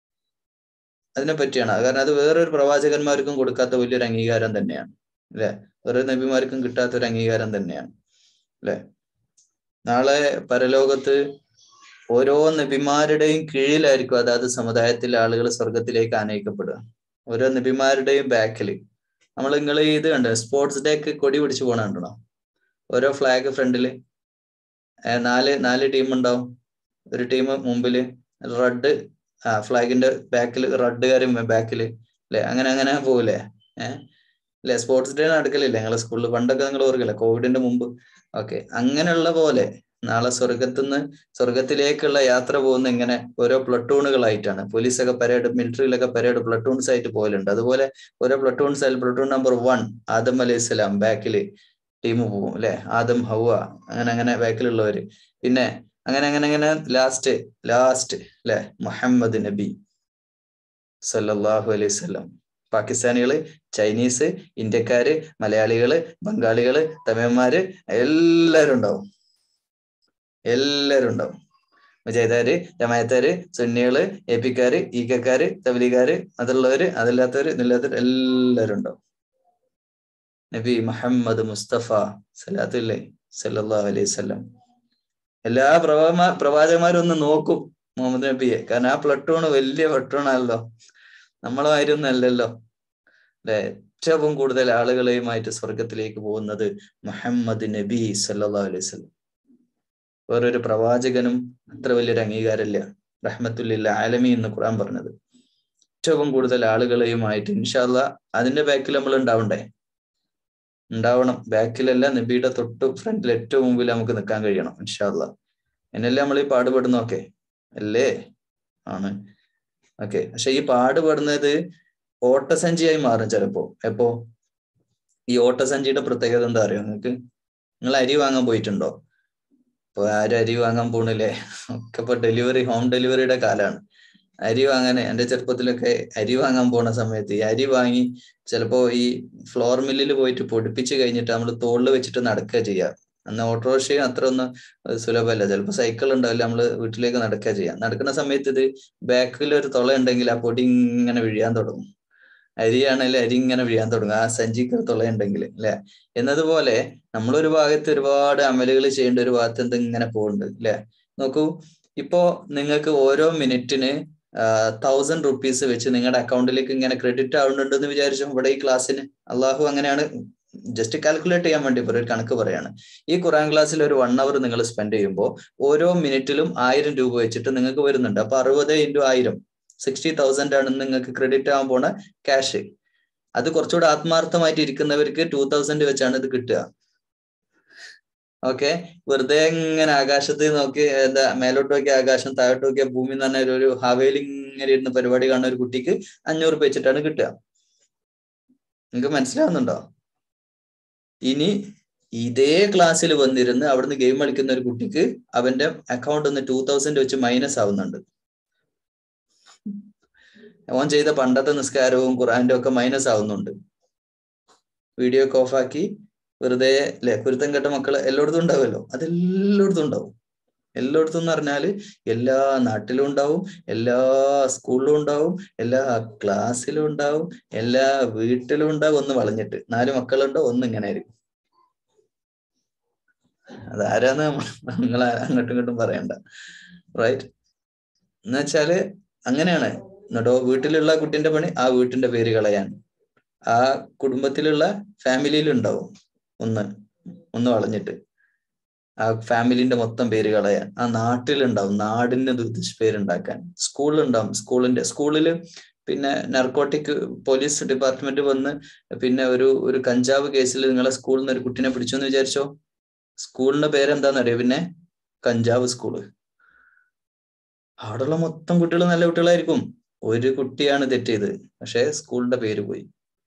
അതിനെ പറ്റിയാണ് കാരണം അത് വേറൊരു പ്രവാചകന്മാർക്കും കൊടുക്കാത്ത വലിയൊരു അംഗീകാരം തന്നെയാണ് അല്ലെ വേറെ നബിമാർക്കും കിട്ടാത്ത ഒരു അംഗീകാരം തന്നെയാണ് അല്ലെ നാളെ പരലോകത്ത് ഓരോ നബിമാരുടെയും കീഴിലായിരിക്കും അതാത് സമുദായത്തിലെ ആളുകൾ സ്വർഗത്തിലേക്ക് ആനയിക്കപ്പെടുക ഓരോ നബിമാരുടെയും ബാക്കിൽ നമ്മൾ നിങ്ങൾ ഇത് കണ്ട് സ്പോർട്സ് ഡേക്ക് കൊടി പിടിച്ചു പോണ കണ്ടോ ഓരോ ഫ്ലാഗ് ഫ്രണ്ടില് നാല് നാല് ടീം ഉണ്ടാവും ഒരു ടീം മുമ്പില് റെഡ് ആ ഫ്ലാഗിന്റെ ബാക്കിൽ റെഡുകാരും ബാക്കില് അല്ലെ അങ്ങനെ അങ്ങനെ പോകൂലേ ഏഹ് അല്ലെ സ്പോർട്സ് ഡേ നടക്കലില്ലേ ഞങ്ങളെ സ്കൂളിൽ പണ്ടൊക്കെ നിങ്ങൾ ഓർക്കില്ല കോവിഡിന്റെ മുമ്പ് ഓക്കെ അങ്ങനെയുള്ള പോലെ നാളെ സ്വർഗത്തുനിന്ന് സ്വർഗത്തിലേക്കുള്ള യാത്ര പോകുന്ന ഇങ്ങനെ ഓരോ പ്ലട്ടൂണുകളായിട്ടാണ് പോലീസൊക്കെ പരേഡ് മിലിറ്ററിയിലൊക്കെ പരേഡ് പ്ലട്ടൂൺസ് ആയിട്ട് പോലുണ്ട് അതുപോലെ ഓരോ പ്ലട്ടൂൺസ് ആയാലും പ്ലട്ടൂൺ നമ്പർ വൺ ആദം അലൈഹി സ്വലാം ബാക്കിൽ ടീം പോകും അല്ലെ ആദം ഹൗവ അങ്ങനെ അങ്ങനെ ബാക്കിലുള്ളവര് പിന്നെ അങ്ങനെ അങ്ങനെ അങ്ങനെ ലാസ്റ്റ് ലാസ്റ്റ് അല്ലെ മുഹമ്മദ് നബി സല്ലല്ലാഹു അലൈഹി സ്വലം പാകിസ്ഥാനികള് ചൈനീസ് ഇന്ത്യക്കാര് മലയാളികള് ബംഗാളികള് തമിഴന്മാര് എല്ലാരും ഉണ്ടാവും എല്ലാരും ഉണ്ടാവും മുജാഹിദാര് ജമായത്താര് സുന്നികള് എ പിക്കാര് ഈക്കക്കാര് തബലികാര് അതുള്ളവര് അതില്ലാത്തവര് ഇതില്ലാത്തവര് എല്ലാരും ഉണ്ടാവും നബി മുഹമ്മദ് മുസ്തഫ സലാത്തുല്ലേ സല്ലല്ലാഹു അലൈഹി സ്വലം എല്ലാ പ്രവാ പ്രവാചകന്മാരും ഒന്ന് നോക്കും മുഹമ്മദ് നബിയെ കാരണം ആ പ്ലട്ടൂണ് വലിയ പ്ലട്ടൂണാണല്ലോ നമ്മളായിരുന്നു അല്ലല്ലോ അല്ലെ ഏറ്റവും കൂടുതൽ ആളുകളെയുമായിട്ട് സ്വർഗത്തിലേക്ക് പോകുന്നത് മുഹമ്മദ് നബി സല്ലല്ലാഹു അലൈഹി വസല്ലം വേറൊരു പ്രവാചകനും അത്ര വലിയൊരു അംഗീകാരമില്ല റഹ്മത്തുല്ലില്ല ആലമി എന്ന് ഖുർആൻ പറഞ്ഞത് ഏറ്റവും കൂടുതൽ ആളുകളെയുമായിട്ട് ഇൻഷാല്ല അതിന്റെ ബാക്കിൽ നമ്മൾ ഉണ്ടാവണ്ടേ ഉണ്ടാവണം ബാക്കിലല്ല നബിയുടെ തൊട്ട് ഫ്രണ്ടിൽ ഏറ്റവും മുമ്പിൽ നമുക്ക് നിൽക്കാൻ കഴിയണം ഇൻഷാല്ല എന്നല്ലേ നമ്മൾ ഈ പാടുപെടുന്നൊക്കെ അല്ലേ ആണ് ഓക്കെ പക്ഷെ ഈ പാടുപെടുന്നത് ഓട്ടസഞ്ചിയായി മാറും ചിലപ്പോ എപ്പോ ഈ ഓട്ടസഞ്ചിയുടെ പ്രത്യേകത എന്താ അറിയോ നിങ്ങൾക്ക് നിങ്ങൾ അരി വാങ്ങാൻ പോയിട്ടുണ്ടോ ഇപ്പൊ ആരും അരി വാങ്ങാൻ പോണില്ലേ ഒക്കെ ഇപ്പൊ ഡെലിവറി ഹോം ഡെലിവറിയുടെ കാലാണ് അരി വാങ്ങാൻ എന്റെ ചെറുപ്പത്തിലൊക്കെ അരി വാങ്ങാൻ പോണ സമയത്ത് ഈ അരി വാങ്ങി ചിലപ്പോ ഈ ഫ്ലോർ മില്ലിൽ പോയിട്ട് പൊടിപ്പിച്ച് കഴിഞ്ഞിട്ട് നമ്മൾ തോളിൽ വെച്ചിട്ട് നടക്കുക ചെയ്യുക അന്ന് ഓട്ടോറിക്ഷയും അത്ര ഒന്നും സുലഭമല്ല ചിലപ്പോൾ സൈക്കിൾ ഉണ്ടാവില്ല നമ്മൾ വീട്ടിലേക്ക് നടക്കുക ചെയ്യാം നടക്കുന്ന സമയത്ത് ഇത് ബാക്കിൽ ഒരു തുള ഉണ്ടെങ്കിൽ ആ പൊടി ഇങ്ങനെ വീഴാൻ തുടങ്ങും അരിയാണെങ്കിൽ അരി ഇങ്ങനെ വീഴാൻ തുടങ്ങും ആ സഞ്ചിക്ക് ഒരു തുള ഉണ്ടെങ്കിൽ അല്ലെ എന്നതുപോലെ നമ്മളൊരു ഭാഗത്ത് ഒരുപാട് അമലുകൾ ചെയ്യേണ്ട ഒരു ഭാഗത്ത് എന്ത് ഇങ്ങനെ പോകുന്നുണ്ട് അല്ലെ നോക്കൂ ഇപ്പോ നിങ്ങൾക്ക് ഓരോ മിനിറ്റിന് തൗസൻഡ് റുപ്പീസ് വെച്ച് നിങ്ങളുടെ അക്കൗണ്ടിലേക്ക് ഇങ്ങനെ ക്രെഡിറ്റ് ആവുന്നുണ്ടെന്ന് വിചാരിച്ചു ഇവിടെ ഈ ക്ലാസ്സിന് അള്ളാഹു അങ്ങനെയാണ് ജസ്റ്റ് കാൽക്കുലേറ്റ് ചെയ്യാൻ വേണ്ടി ഒരു കണക്ക് പറയാണ് ഈ ഖുറാൻ ക്ലാസ്സിൽ ഒരു വൺ അവർ നിങ്ങൾ സ്പെൻഡ് ചെയ്യുമ്പോൾ ഓരോ മിനിറ്റിലും ആയിരം രൂപ വെച്ചിട്ട് നിങ്ങൾക്ക് വരുന്നുണ്ട് അപ്പൊ അറുപത് ഇൻറ്റു ആയിരം സിക്സ്റ്റി തൗസൻഡ് ആണ് നിങ്ങൾക്ക് ക്രെഡിറ്റ് ആവാൻ പോണ ക്യാഷ് അത് കുറച്ചുകൂടെ ആത്മാർത്ഥമായിട്ട് ഇരിക്കുന്നവർക്ക് ടൂ തൗസൻഡ് വെച്ചാണ് ഇത് കിട്ടുക ഓക്കെ വെറുതെ ഇങ്ങനെ ആകാശത്ത് നോക്കി എന്താ മേലോട്ട് നോക്കിയ ആകാശം താഴോട്ട് നോക്കിയ ഭൂമി എന്ന് പറഞ്ഞ ഒരു ഹവേലി ഇങ്ങനെ ഇരുന്ന് പരിപാടി കാണുന്ന ഒരു കുട്ടിക്ക് അഞ്ഞൂറ് രൂപ വെച്ചിട്ടാണ് കിട്ടുക നിങ്ങൾക്ക് മനസ്സിലാവുന്നുണ്ടോ ഇനി ഇതേ ക്ലാസ്സിൽ വന്നിരുന്ന് അവിടുന്ന് ഗെയിം കളിക്കുന്ന ഒരു കുട്ടിക്ക് അവന്റെ അക്കൗണ്ട് ഒന്ന് ടൂ തൗസൻഡ് വെച്ച് മൈനസ് ആവുന്നുണ്ട് ഓൻ ചെയ്ത പണ്ടത്തെ നിസ്കാരവും ഖുറാന്റെ ഒക്കെ മൈനസ് ആവുന്നുണ്ട് വീഡിയോ ഒക്കെ ഓഫാക്കി വെറുതെ അല്ലെ കുരുത്തം കെട്ട മക്കള് എല്ലായിടത്തും ഉണ്ടാവുമല്ലോ അതെല്ലായിടത്തും ഉണ്ടാവും എല്ലായിടത്തും എന്ന് പറഞ്ഞാല് എല്ലാ നാട്ടിലും ഉണ്ടാവും എല്ലാ സ്കൂളിലും ഉണ്ടാവും എല്ലാ ക്ലാസ്സിലും ഉണ്ടാവും എല്ലാ വീട്ടിലും ഉണ്ടാവും ഒന്ന് വളഞ്ഞിട്ട് നാല് മക്കളുണ്ടോ ഒന്ന് ഇങ്ങനെ ആയിരിക്കും അതാരാന്ന് നിങ്ങൾ അങ്ങോട്ടും ഇങ്ങോട്ടും പറയണ്ട റൈറ്റ് എന്ന് വെച്ചാല് അങ്ങനെയാണ് എന്നിട്ടോ വീട്ടിലുള്ള കുട്ടിന്റെ പണി ആ വീട്ടിന്റെ പേര് കളയാൻ ആ കുടുംബത്തിലുള്ള ഫാമിലിയിൽ ഉണ്ടാവും ഒന്ന് ഒന്ന് വളഞ്ഞിട്ട് ആ ഫാമിലിന്റെ മൊത്തം പേര് കളയാൻ ആ നാട്ടിലുണ്ടാവും നാടിന്റെ ദുഷ്പേരുണ്ടാക്കാൻ സ്കൂളിലുണ്ടാവും സ്കൂളിന്റെ സ്കൂളില് പിന്നെ നർക്കോട്ടിക് പോലീസ് ഡിപ്പാർട്ട്മെന്റ് വന്ന് പിന്നെ ഒരു ഒരു കഞ്ചാവ് കേസിൽ നിങ്ങളെ സ്കൂളിൽ നിന്ന് ഒരു കുട്ടീനെ പിടിച്ചു എന്ന് വിചാരിച്ചോ സ്കൂളിന്റെ പേരെന്താണെന്നറിയോ പിന്നെ കഞ്ചാവ് സ്കൂള് അവിടെയുള്ള മൊത്തം കുട്ടികൾ നല്ല കുട്ടികളായിരിക്കും ഒരു കുട്ടിയാണ് തെറ്റ് ചെയ്ത് പക്ഷെ സ്കൂളിന്റെ പേര് പോയി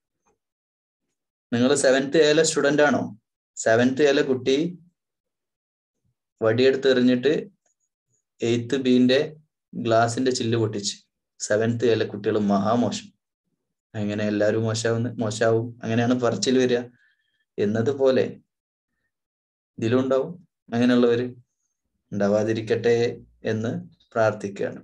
നിങ്ങൾ സെവൻത്ത് എയിലെ സ്റ്റുഡന്റ് ആണോ സെവൻത്ത് എയിലെ കുട്ടി വടിയെടുത്ത് എറിഞ്ഞിട്ട് എയ്ത്ത് ബിന്റെ ഗ്ലാസിന്റെ ചില്ല് പൊട്ടിച്ച് സെവൻത്ത് എയിലെ കുട്ടികൾ മഹാമോശം അങ്ങനെ എല്ലാവരും മോശാവുന്ന മോശാവും അങ്ങനെയാണ് പറച്ചിൽ വരിക എന്നതുപോലെ ഇതിലുണ്ടാവും അങ്ങനെയുള്ളവര് ഉണ്ടാവാതിരിക്കട്ടെ എന്ന് പ്രാർത്ഥിക്കുകയാണ്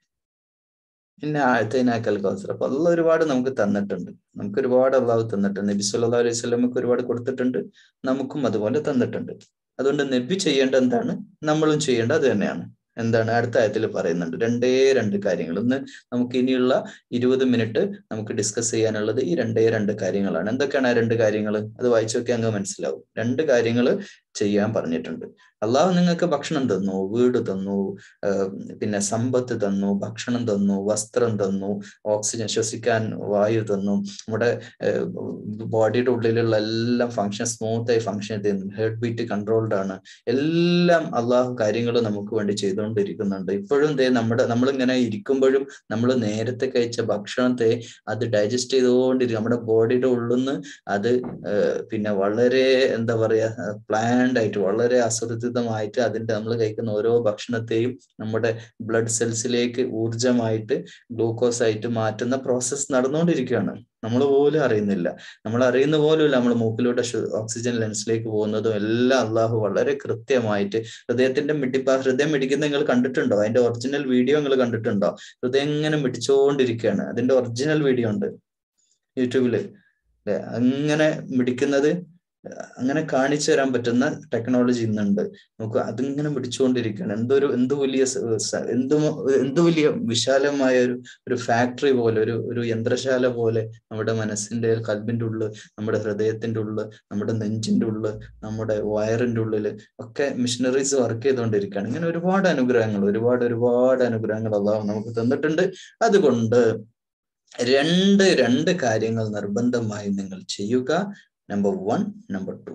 പിന്നെ ആഴത്തേനാക്കൽ കൗസർ അപ്പൊ അള്ള ഒരുപാട് നമുക്ക് തന്നിട്ടുണ്ട് നമുക്ക് ഒരുപാട് അള്ളാഹു തന്നിട്ടുണ്ട് നബി സല്ലാ അലൈഹി സ്വലമക്ക് ഒരുപാട് കൊടുത്തിട്ടുണ്ട് നമുക്കും അതുപോലെ തന്നിട്ടുണ്ട് അതുകൊണ്ട് നബി ചെയ്യേണ്ട എന്താണ് നമ്മളും ചെയ്യേണ്ട അത് തന്നെയാണ് എന്താണ് അടുത്ത ആയത്തിൽ പറയുന്നുണ്ട് രണ്ടേ രണ്ട് കാര്യങ്ങൾ ഇന്ന് നമുക്ക് ഇനിയുള്ള ഇരുപത് മിനിറ്റ് നമുക്ക് ഡിസ്കസ് ചെയ്യാനുള്ളത് ഈ രണ്ടേ രണ്ട് കാര്യങ്ങളാണ് എന്തൊക്കെയാണ് ആ രണ്ട് കാര്യങ്ങൾ അത് വായിച്ചു നോക്കി അങ്ങ് മനസ്സിലാവും രണ്ട് കാര്യങ്ങൾ ചെയ്യാൻ പറഞ്ഞിട്ടുണ്ട് അള്ളാഹു നിങ്ങൾക്ക് ഭക്ഷണം തന്നു വീട് തന്നു പിന്നെ സമ്പത്ത് തന്നു ഭക്ഷണം തന്നു വസ്ത്രം തന്നു ഓക്സിജൻ ശ്വസിക്കാൻ വായു തന്നു നമ്മുടെ ബോഡിയുടെ ഉള്ളിലുള്ള എല്ലാം ഫങ്ഷൻ സ്മൂത്തായി ഫങ്ഷൻ ചെയ്യുന്നു ഹേർട്ട് ബീറ്റ് കൺട്രോൾഡ് ആണ് എല്ലാം അള്ളാഹു കാര്യങ്ങൾ നമുക്ക് വേണ്ടി ചെയ്തുകൊണ്ടിരിക്കുന്നുണ്ട് ഇപ്പോഴും ദേ നമ്മുടെ നമ്മളിങ്ങനെ ഇരിക്കുമ്പോഴും നമ്മൾ നേരത്തെ കഴിച്ച ഭക്ഷണത്തെ അത് ഡൈജസ്റ്റ് ചെയ്തുകൊണ്ടിരിക്കും നമ്മുടെ ബോഡിയുടെ ഉള്ളിൽ നിന്ന് അത് പിന്നെ വളരെ എന്താ പറയാ പ്ലാൻഡ് ആയിട്ട് വളരെ അസുരക്ഷിതമായിട്ട് അതിന്റെ നമ്മൾ കഴിക്കുന്ന ഓരോ ഭക്ഷണത്തെയും നമ്മുടെ ബ്ലഡ് സെൽസിലേക്ക് ഊർജമായിട്ട് ഗ്ലൂക്കോസ് ആയിട്ട് മാറ്റുന്ന പ്രോസസ്സ് നടന്നുകൊണ്ടിരിക്കുകയാണ് നമ്മൾ പോലും അറിയുന്നില്ല നമ്മൾ അറിയുന്ന പോലുമില്ല നമ്മൾ മൂക്കിലൂടെ ഓക്സിജൻ ലെൻസിലേക്ക് പോകുന്നതും എല്ലാം അള്ളാഹു വളരെ കൃത്യമായിട്ട് ഹൃദയത്തിന്റെ മിടിപ്പ ഹൃദയം മിടിക്കുന്ന നിങ്ങൾ കണ്ടിട്ടുണ്ടോ അതിന്റെ ഒറിജിനൽ വീഡിയോ നിങ്ങൾ കണ്ടിട്ടുണ്ടോ ഹൃദയം ഇങ്ങനെ മിടിച്ചുകൊണ്ടിരിക്കുകയാണ് അതിന്റെ ഒറിജിനൽ വീഡിയോ ഉണ്ട് യൂട്യൂബില് അല്ലെ അങ്ങനെ മിടിക്കുന്നത് അങ്ങനെ കാണിച്ചു തരാൻ പറ്റുന്ന ടെക്നോളജി ഇന്നുണ്ട് നമുക്ക് അതിങ്ങനെ പിടിച്ചുകൊണ്ടിരിക്കുകയാണ് എന്തൊരു എന്ത് വലിയ എന്ത് എന്ത് വലിയ വിശാലമായ ഒരു ഒരു ഫാക്ടറി പോലെ ഒരു ഒരു യന്ത്രശാല പോലെ നമ്മുടെ മനസ്സിന്റെ കൽബിന്റെ ഉള്ളിൽ നമ്മുടെ ഹൃദയത്തിന്റെ ഉള്ളിൽ നമ്മുടെ നെഞ്ചിന്റെ ഉള്ളിൽ നമ്മുടെ വയറിന്റെ ഉള്ളിൽ ഒക്കെ മിഷനറീസ് വർക്ക് ചെയ്തുകൊണ്ടിരിക്കുകയാണ് ഇങ്ങനെ ഒരുപാട് അനുഗ്രഹങ്ങൾ ഒരുപാട് ഒരുപാട് അനുഗ്രഹങ്ങൾ അള്ളാഹു നമുക്ക് തന്നിട്ടുണ്ട് അതുകൊണ്ട് രണ്ട് രണ്ട് കാര്യങ്ങൾ നിർബന്ധമായി നിങ്ങൾ ചെയ്യുക നമ്പർ വൺ നമ്പർ ടു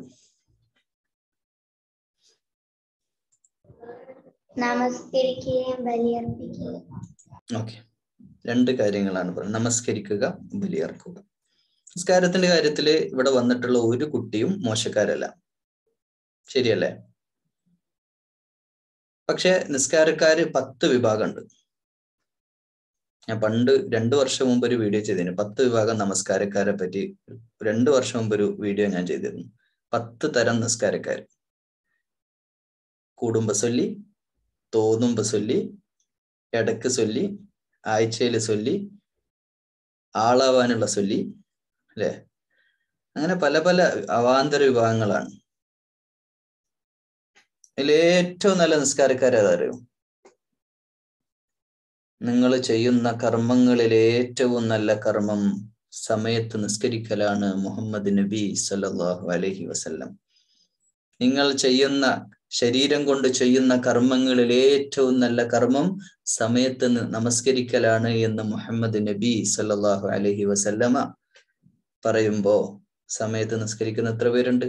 നമസ്കരിക്കുകയും ബലിയർപ്പിക്കുകയും ഓക്കെ രണ്ട് കാര്യങ്ങളാണ് പറയുന്നത് നമസ്കരിക്കുക ബലിയർക്കുക നിസ്കാരത്തിന്റെ കാര്യത്തിൽ ഇവിടെ വന്നിട്ടുള്ള ഒരു കുട്ടിയും മോശക്കാരല്ല ശരിയല്ലേ പക്ഷെ നിസ്കാരക്കാര് പത്ത് വിഭാഗമുണ്ട് ഞാൻ പണ്ട് രണ്ടു വർഷം മുമ്പ് ഒരു വീഡിയോ ചെയ്തിരുന്നു പത്ത് വിഭാഗം നമസ്കാരക്കാരെ പറ്റി രണ്ടു വർഷം മുമ്പ് ഒരു വീഡിയോ ഞാൻ ചെയ്തിരുന്നു പത്ത് തരം നിസ്കാരക്കാർ കൂടുമ്പ ചൊല്ലി തോന്നുമ്പ ചൊല്ലി ഇടക്ക് ചൊല്ലി ആഴ്ചയിൽ ചൊല്ലി ആളാവാനുള്ള ചൊല്ലി അല്ലെ അങ്ങനെ പല പല അവാന്തര വിഭാഗങ്ങളാണ് അതിൽ ഏറ്റവും നല്ല നിസ്കാരക്കാരേതറിയോ നിങ്ങൾ ചെയ്യുന്ന കർമ്മങ്ങളിൽ ഏറ്റവും നല്ല കർമ്മം സമയത്ത് നിസ്കരിക്കലാണ് മുഹമ്മദ് നബി സല്ലല്ലാഹു അലൈഹി വസല്ലം നിങ്ങൾ ചെയ്യുന്ന ശരീരം കൊണ്ട് ചെയ്യുന്ന കർമ്മങ്ങളിൽ ഏറ്റവും നല്ല കർമ്മം സമയത്ത് ന- നമസ്കരിക്കലാണ് എന്ന് മുഹമ്മദ് നബി സല്ലല്ലാഹു അലൈഹി വസല്ലമ പറയുമ്പോ സമയത്ത് നിസ്കരിക്കുന്ന എത്ര പേരുണ്ട്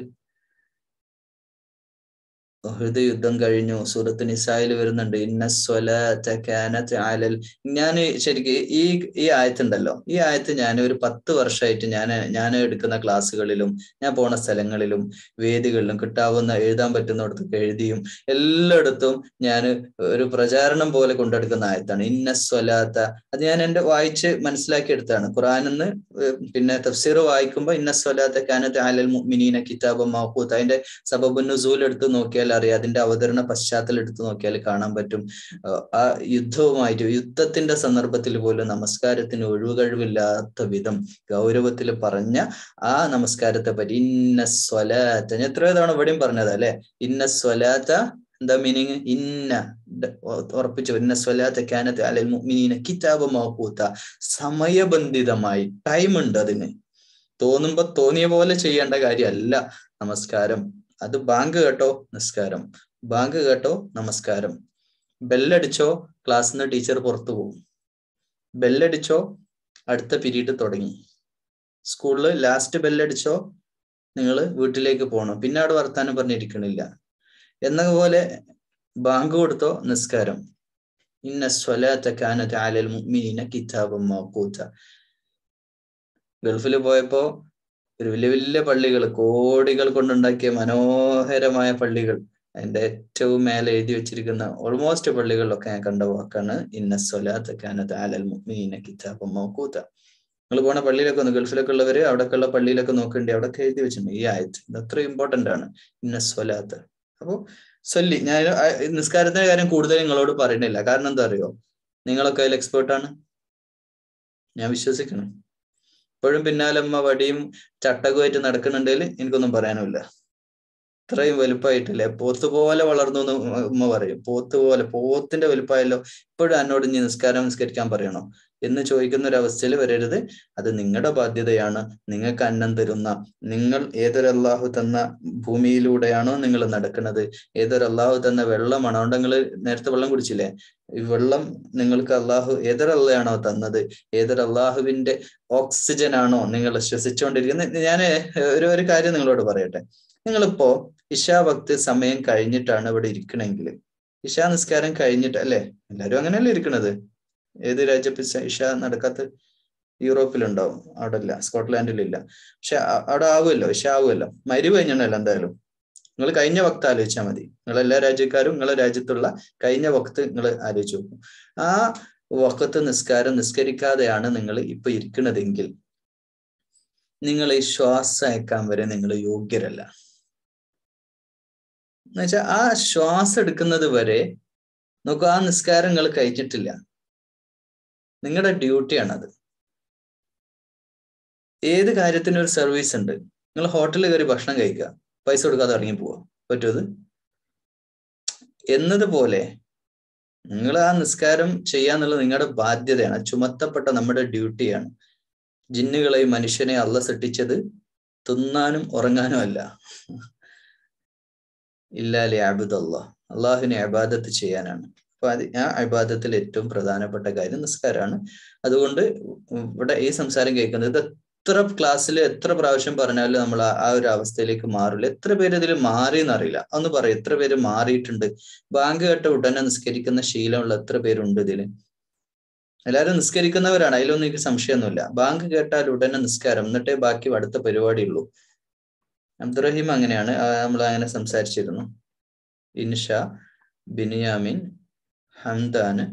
ഉഹുദ് യുദ്ധം കഴിഞ്ഞു സൂറത്ത് നിസായിൽ വരുന്നുണ്ട് ഇന്ന സ്വലാത്ത കാനത്ത് അലൽ ഞാൻ ശരിക്ക് ഈ ഈ ആയത്തുണ്ടല്ലോ ഈ ആയത്ത് ഞാൻ ഒരു പത്ത് വർഷമായിട്ട് ഞാൻ ഞാൻ എടുക്കുന്ന ക്ലാസ്സുകളിലും ഞാൻ പോണ സ്ഥലങ്ങളിലും വേദികളിലും കിട്ടാവുന്ന എഴുതാൻ പറ്റുന്നിടത്തൊക്കെ എഴുതിയും എല്ലായിടത്തും ഞാൻ ഒരു പ്രചാരണം പോലെ കൊണ്ടെടുക്കുന്ന ആയത്താണ് ഇന്ന സ്വലാത്ത അത് ഞാൻ എൻ്റെ വായിച്ച് മനസ്സിലാക്കി എടുത്താണ് ഖുറാനിന്ന് പിന്നെ തഫ്സീർ വായിക്കുമ്പോൾ ഇന്ന സ്വലാത്ത കാനത്ത് അലൽ മുഅ്മിനീന കിതാബ മഹൂത്ത് അതിന്റെ സബബു നുസൂൽ എടുത്ത് നോക്കിയാൽ അറിയാം അതിന്റെ അവതരണ പശ്ചാത്തലം എടുത്ത് നോക്കിയാൽ കാണാൻ പറ്റും അഹ് ആ യുദ്ധവുമായിട്ട് യുദ്ധത്തിന്റെ സന്ദർഭത്തിൽ പോലും നമസ്കാരത്തിന് ഒഴിവുകഴിവില്ലാത്ത വിധം ഗൗരവത്തിൽ പറഞ്ഞ ആ നമസ്കാരത്തെ പറ്റി ഇന്ന സ്വലാത്ത ഞാൻ എത്രയോ തവണ ഇവിടെയും പറഞ്ഞത് അല്ലെ ഇന്ന സ്വലാത്ത എന്താ മീനിങ് ഇന്ന ഡ- ഉ- ഉറപ്പിച്ചു ഇന്ന സ്വലാത്ത കാനത്ത് അലൽ മുഅ്മിനീന കിതാബ മഹൂത്ത സമയബന്ധിതമായി ടൈം ഉണ്ട് അതിന് തോന്നുമ്പോ തോന്നിയ പോലെ ചെയ്യേണ്ട കാര്യമല്ല നമസ്കാരം അത് ബാങ്ക് കേട്ടോ നിസ്കാരം ബാങ്ക് കേട്ടോ നമസ്കാരം ബെല്ലടിച്ചോ ക്ലാസ്സിൽ നിന്ന് ടീച്ചർ പുറത്തു പോകും ബെല്ലടിച്ചോ അടുത്ത പീരീഡ് തുടങ്ങി സ്കൂളിൽ ലാസ്റ്റ് ബെല്ലടിച്ചോ നിങ്ങൾ വീട്ടിലേക്ക് പോകണം പിന്നെ അവിടെ വർത്താനം പറഞ്ഞിരിക്കണില്ല എന്ന പോലെ ബാങ്ക് കൊടുത്തോ നിസ്കാരം ഇന്ന സ്വലാത്ത കാനത്ത് അലൽ മുഅ്മിനീന കിതാബം മൗഖൂത്ത ഗൾഫിൽ പോയപ്പോ ഒരു വലിയ വലിയ പള്ളികൾ കോടികൾ കൊണ്ടുണ്ടാക്കിയ മനോഹരമായ പള്ളികൾ അതിന്റെ ഏറ്റവും മേലെ എഴുതി വെച്ചിരിക്കുന്ന ഓൾമോസ്റ്റ് പള്ളികളിലൊക്കെ ഞാൻ കണ്ട വാക്കാണ് ഇന്ന സ്വലാത്ത് കാനത്ത് അലൽ മുഅ്മിനീന കിതാബം മൗഖൂത്ത നിങ്ങൾ പോണ പള്ളിയിലൊക്കെ ഒന്ന് ഗൾഫിലൊക്കെ ഉള്ളവര് അവിടെയൊക്കെയുള്ള പള്ളിയിലൊക്കെ നോക്കണ്ടേ അവിടെയൊക്കെ എഴുതി വെച്ചിട്ടുണ്ട് ഈ ആയത്ത് ഇത് അത്ര ഇമ്പോർട്ടന്റ് ആണ് ഇന്ന സ്വലാത്ത് അപ്പോ സൊല്ലി ഞാൻ ആ നിസ്കാരത്തിന്റെ കാര്യം കൂടുതൽ നിങ്ങളോട് പറയണില്ല കാരണം എന്താ അറിയോ നിങ്ങളൊക്കെ അതിൽ എക്സ്പേർട്ടാണ് ഞാൻ വിശ്വസിക്കണം ഇപ്പോഴും പിന്നാലമ്മ വടിയും ചട്ടകമായിട്ട് നടക്കുന്നുണ്ടെങ്കിൽ എനിക്കൊന്നും പറയാനുമില്ല ഇത്രയും വലുപ്പമായിട്ടില്ലേ പോത്ത് പോലെ വളർന്നു എന്ന് ഉമ്മ പറയും പോത്ത് പോലെ പോത്തിന്റെ വലുപ്പമായല്ലോ ഇപ്പോഴും എന്നോട് ഇനി നിസ്കാരം നിസ്കരിക്കാൻ പറയണോ എന്ന് ചോദിക്കുന്ന ഒരു അവസ്ഥയിൽ വരരുത് അത് നിങ്ങളുടെ ബാധ്യതയാണ് നിങ്ങൾക്ക് അന്നം തരുന്ന നിങ്ങൾ ഏതൊരു അള്ളാഹു തന്ന ഭൂമിയിലൂടെയാണോ നിങ്ങൾ നടക്കുന്നത് ഏതൊരു അള്ളാഹു തന്ന വെള്ളമാണോ അതുകൊണ്ട് നിങ്ങൾ നേരത്തെ വെള്ളം കുടിച്ചില്ലേ ഈ വെള്ളം നിങ്ങൾക്ക് അള്ളാഹു ഏതൊരു അള്ളയാണോ തന്നത് ഏതൊരു അള്ളാഹുവിന്റെ ഓക്സിജൻ ആണോ നിങ്ങൾ ശ്വസിച്ചുകൊണ്ടിരിക്കുന്നത് ഞാൻ ഒരു ഒരു കാര്യം നിങ്ങളോട് പറയട്ടെ നിങ്ങളിപ്പോ ഇഷാ ഭക്തി സമയം കഴിഞ്ഞിട്ടാണ് ഇവിടെ ഇരിക്കണമെങ്കിൽ ഇഷാ നിസ്കാരം കഴിഞ്ഞിട്ട് അല്ലേ എല്ലാരും അങ്ങനെയല്ലേ ഇരിക്കണത് ഏത് രാജ്യത്ത് ഇഷ- ഇഷ നടക്കാത്ത യൂറോപ്പിലുണ്ടാവും അവിടെ ഇല്ല സ്കോട്ട്ലാൻഡിലില്ല പക്ഷെ അ- അവിടെ ആവുമല്ലോ ഇഷ ആവുമല്ലോ മരു കഴിഞ്ഞാണല്ലോ എന്തായാലും നിങ്ങൾ കഴിഞ്ഞ വക്ത് ആലോചിച്ചാൽ മതി നിങ്ങൾ എല്ലാ രാജ്യക്കാരും നിങ്ങളെ രാജ്യത്തുള്ള കഴിഞ്ഞ വക്ത് നിങ്ങൾ ആലോചിച്ച് നോക്കും ആ വക്കത്ത് നിസ്കാരം നിസ്കരിക്കാതെയാണ് നിങ്ങൾ ഇപ്പൊ ഇരിക്കുന്നതെങ്കിൽ നിങ്ങൾ ഈ ശ്വാസം അയക്കാൻ വരെ നിങ്ങൾ യോഗ്യരല്ല എന്നുവെച്ചാൽ ആ ശ്വാസം എടുക്കുന്നത് വരെ നോക്കൂ ആ നിസ്കാരം നിങ്ങൾ കഴിഞ്ഞിട്ടില്ല നിങ്ങളുടെ ഡ്യൂട്ടിയാണത് ഏത് കാര്യത്തിനും ഒരു സർവീസ് ഉണ്ട് നിങ്ങൾ ഹോട്ടലിൽ കയറി ഭക്ഷണം കഴിക്കുക പൈസ കൊടുക്കാതെ ഇറങ്ങി പോവാ പറ്റുമത് എന്നതുപോലെ നിങ്ങൾ ആ നിസ്കാരം ചെയ്യാന്നുള്ളത് നിങ്ങളുടെ ബാധ്യതയാണ് അത് ചുമത്തപ്പെട്ട നമ്മുടെ ഡ്യൂട്ടിയാണ് ജിന്നുകളെയും മനുഷ്യനെ അല്ല സൃഷ്ടിച്ചത് തിന്നാനും ഉറങ്ങാനും അല്ല ഇല്ലാലി ആബുദ് അള്ളാഹ് അള്ളാഹുവിനെ അബാദത്ത് ചെയ്യാനാണ് അപ്പൊ അത് ആ അഭിബാധത്തിൽ ഏറ്റവും പ്രധാനപ്പെട്ട കാര്യം നിസ്കാരമാണ് അതുകൊണ്ട് ഇവിടെ ഈ സംസാരം കേൾക്കുന്നത് ഇത് എത്ര ക്ലാസ്സിൽ എത്ര പ്രാവശ്യം പറഞ്ഞാലും നമ്മൾ ആ ആ ഒരു അവസ്ഥയിലേക്ക് മാറില്ല എത്ര പേര് ഇതിൽ മാറി എന്നറിയില്ല ഒന്ന് പറയും എത്ര പേര് മാറിയിട്ടുണ്ട് ബാങ്ക് കേട്ട ഉടനെ നിസ്കരിക്കുന്ന ശീലമുള്ള എത്ര പേരുണ്ട് ഇതില് എല്ലാവരും നിസ്കരിക്കുന്നവരാണ് അതിലൊന്നും എനിക്ക് സംശയമൊന്നുമില്ല ബാങ്ക് കേട്ടാൽ ഉടനെ നിസ്കാരം എന്നിട്ടേ ബാക്കി അടുത്ത പരിപാടിയുള്ളൂ അബ്ദുറഹീം അങ്ങനെയാണ് നമ്മൾ അങ്ങനെ സംസാരിച്ചിരുന്നു ഇൻഷ ബിനിയാമിൻ ഹംദാന്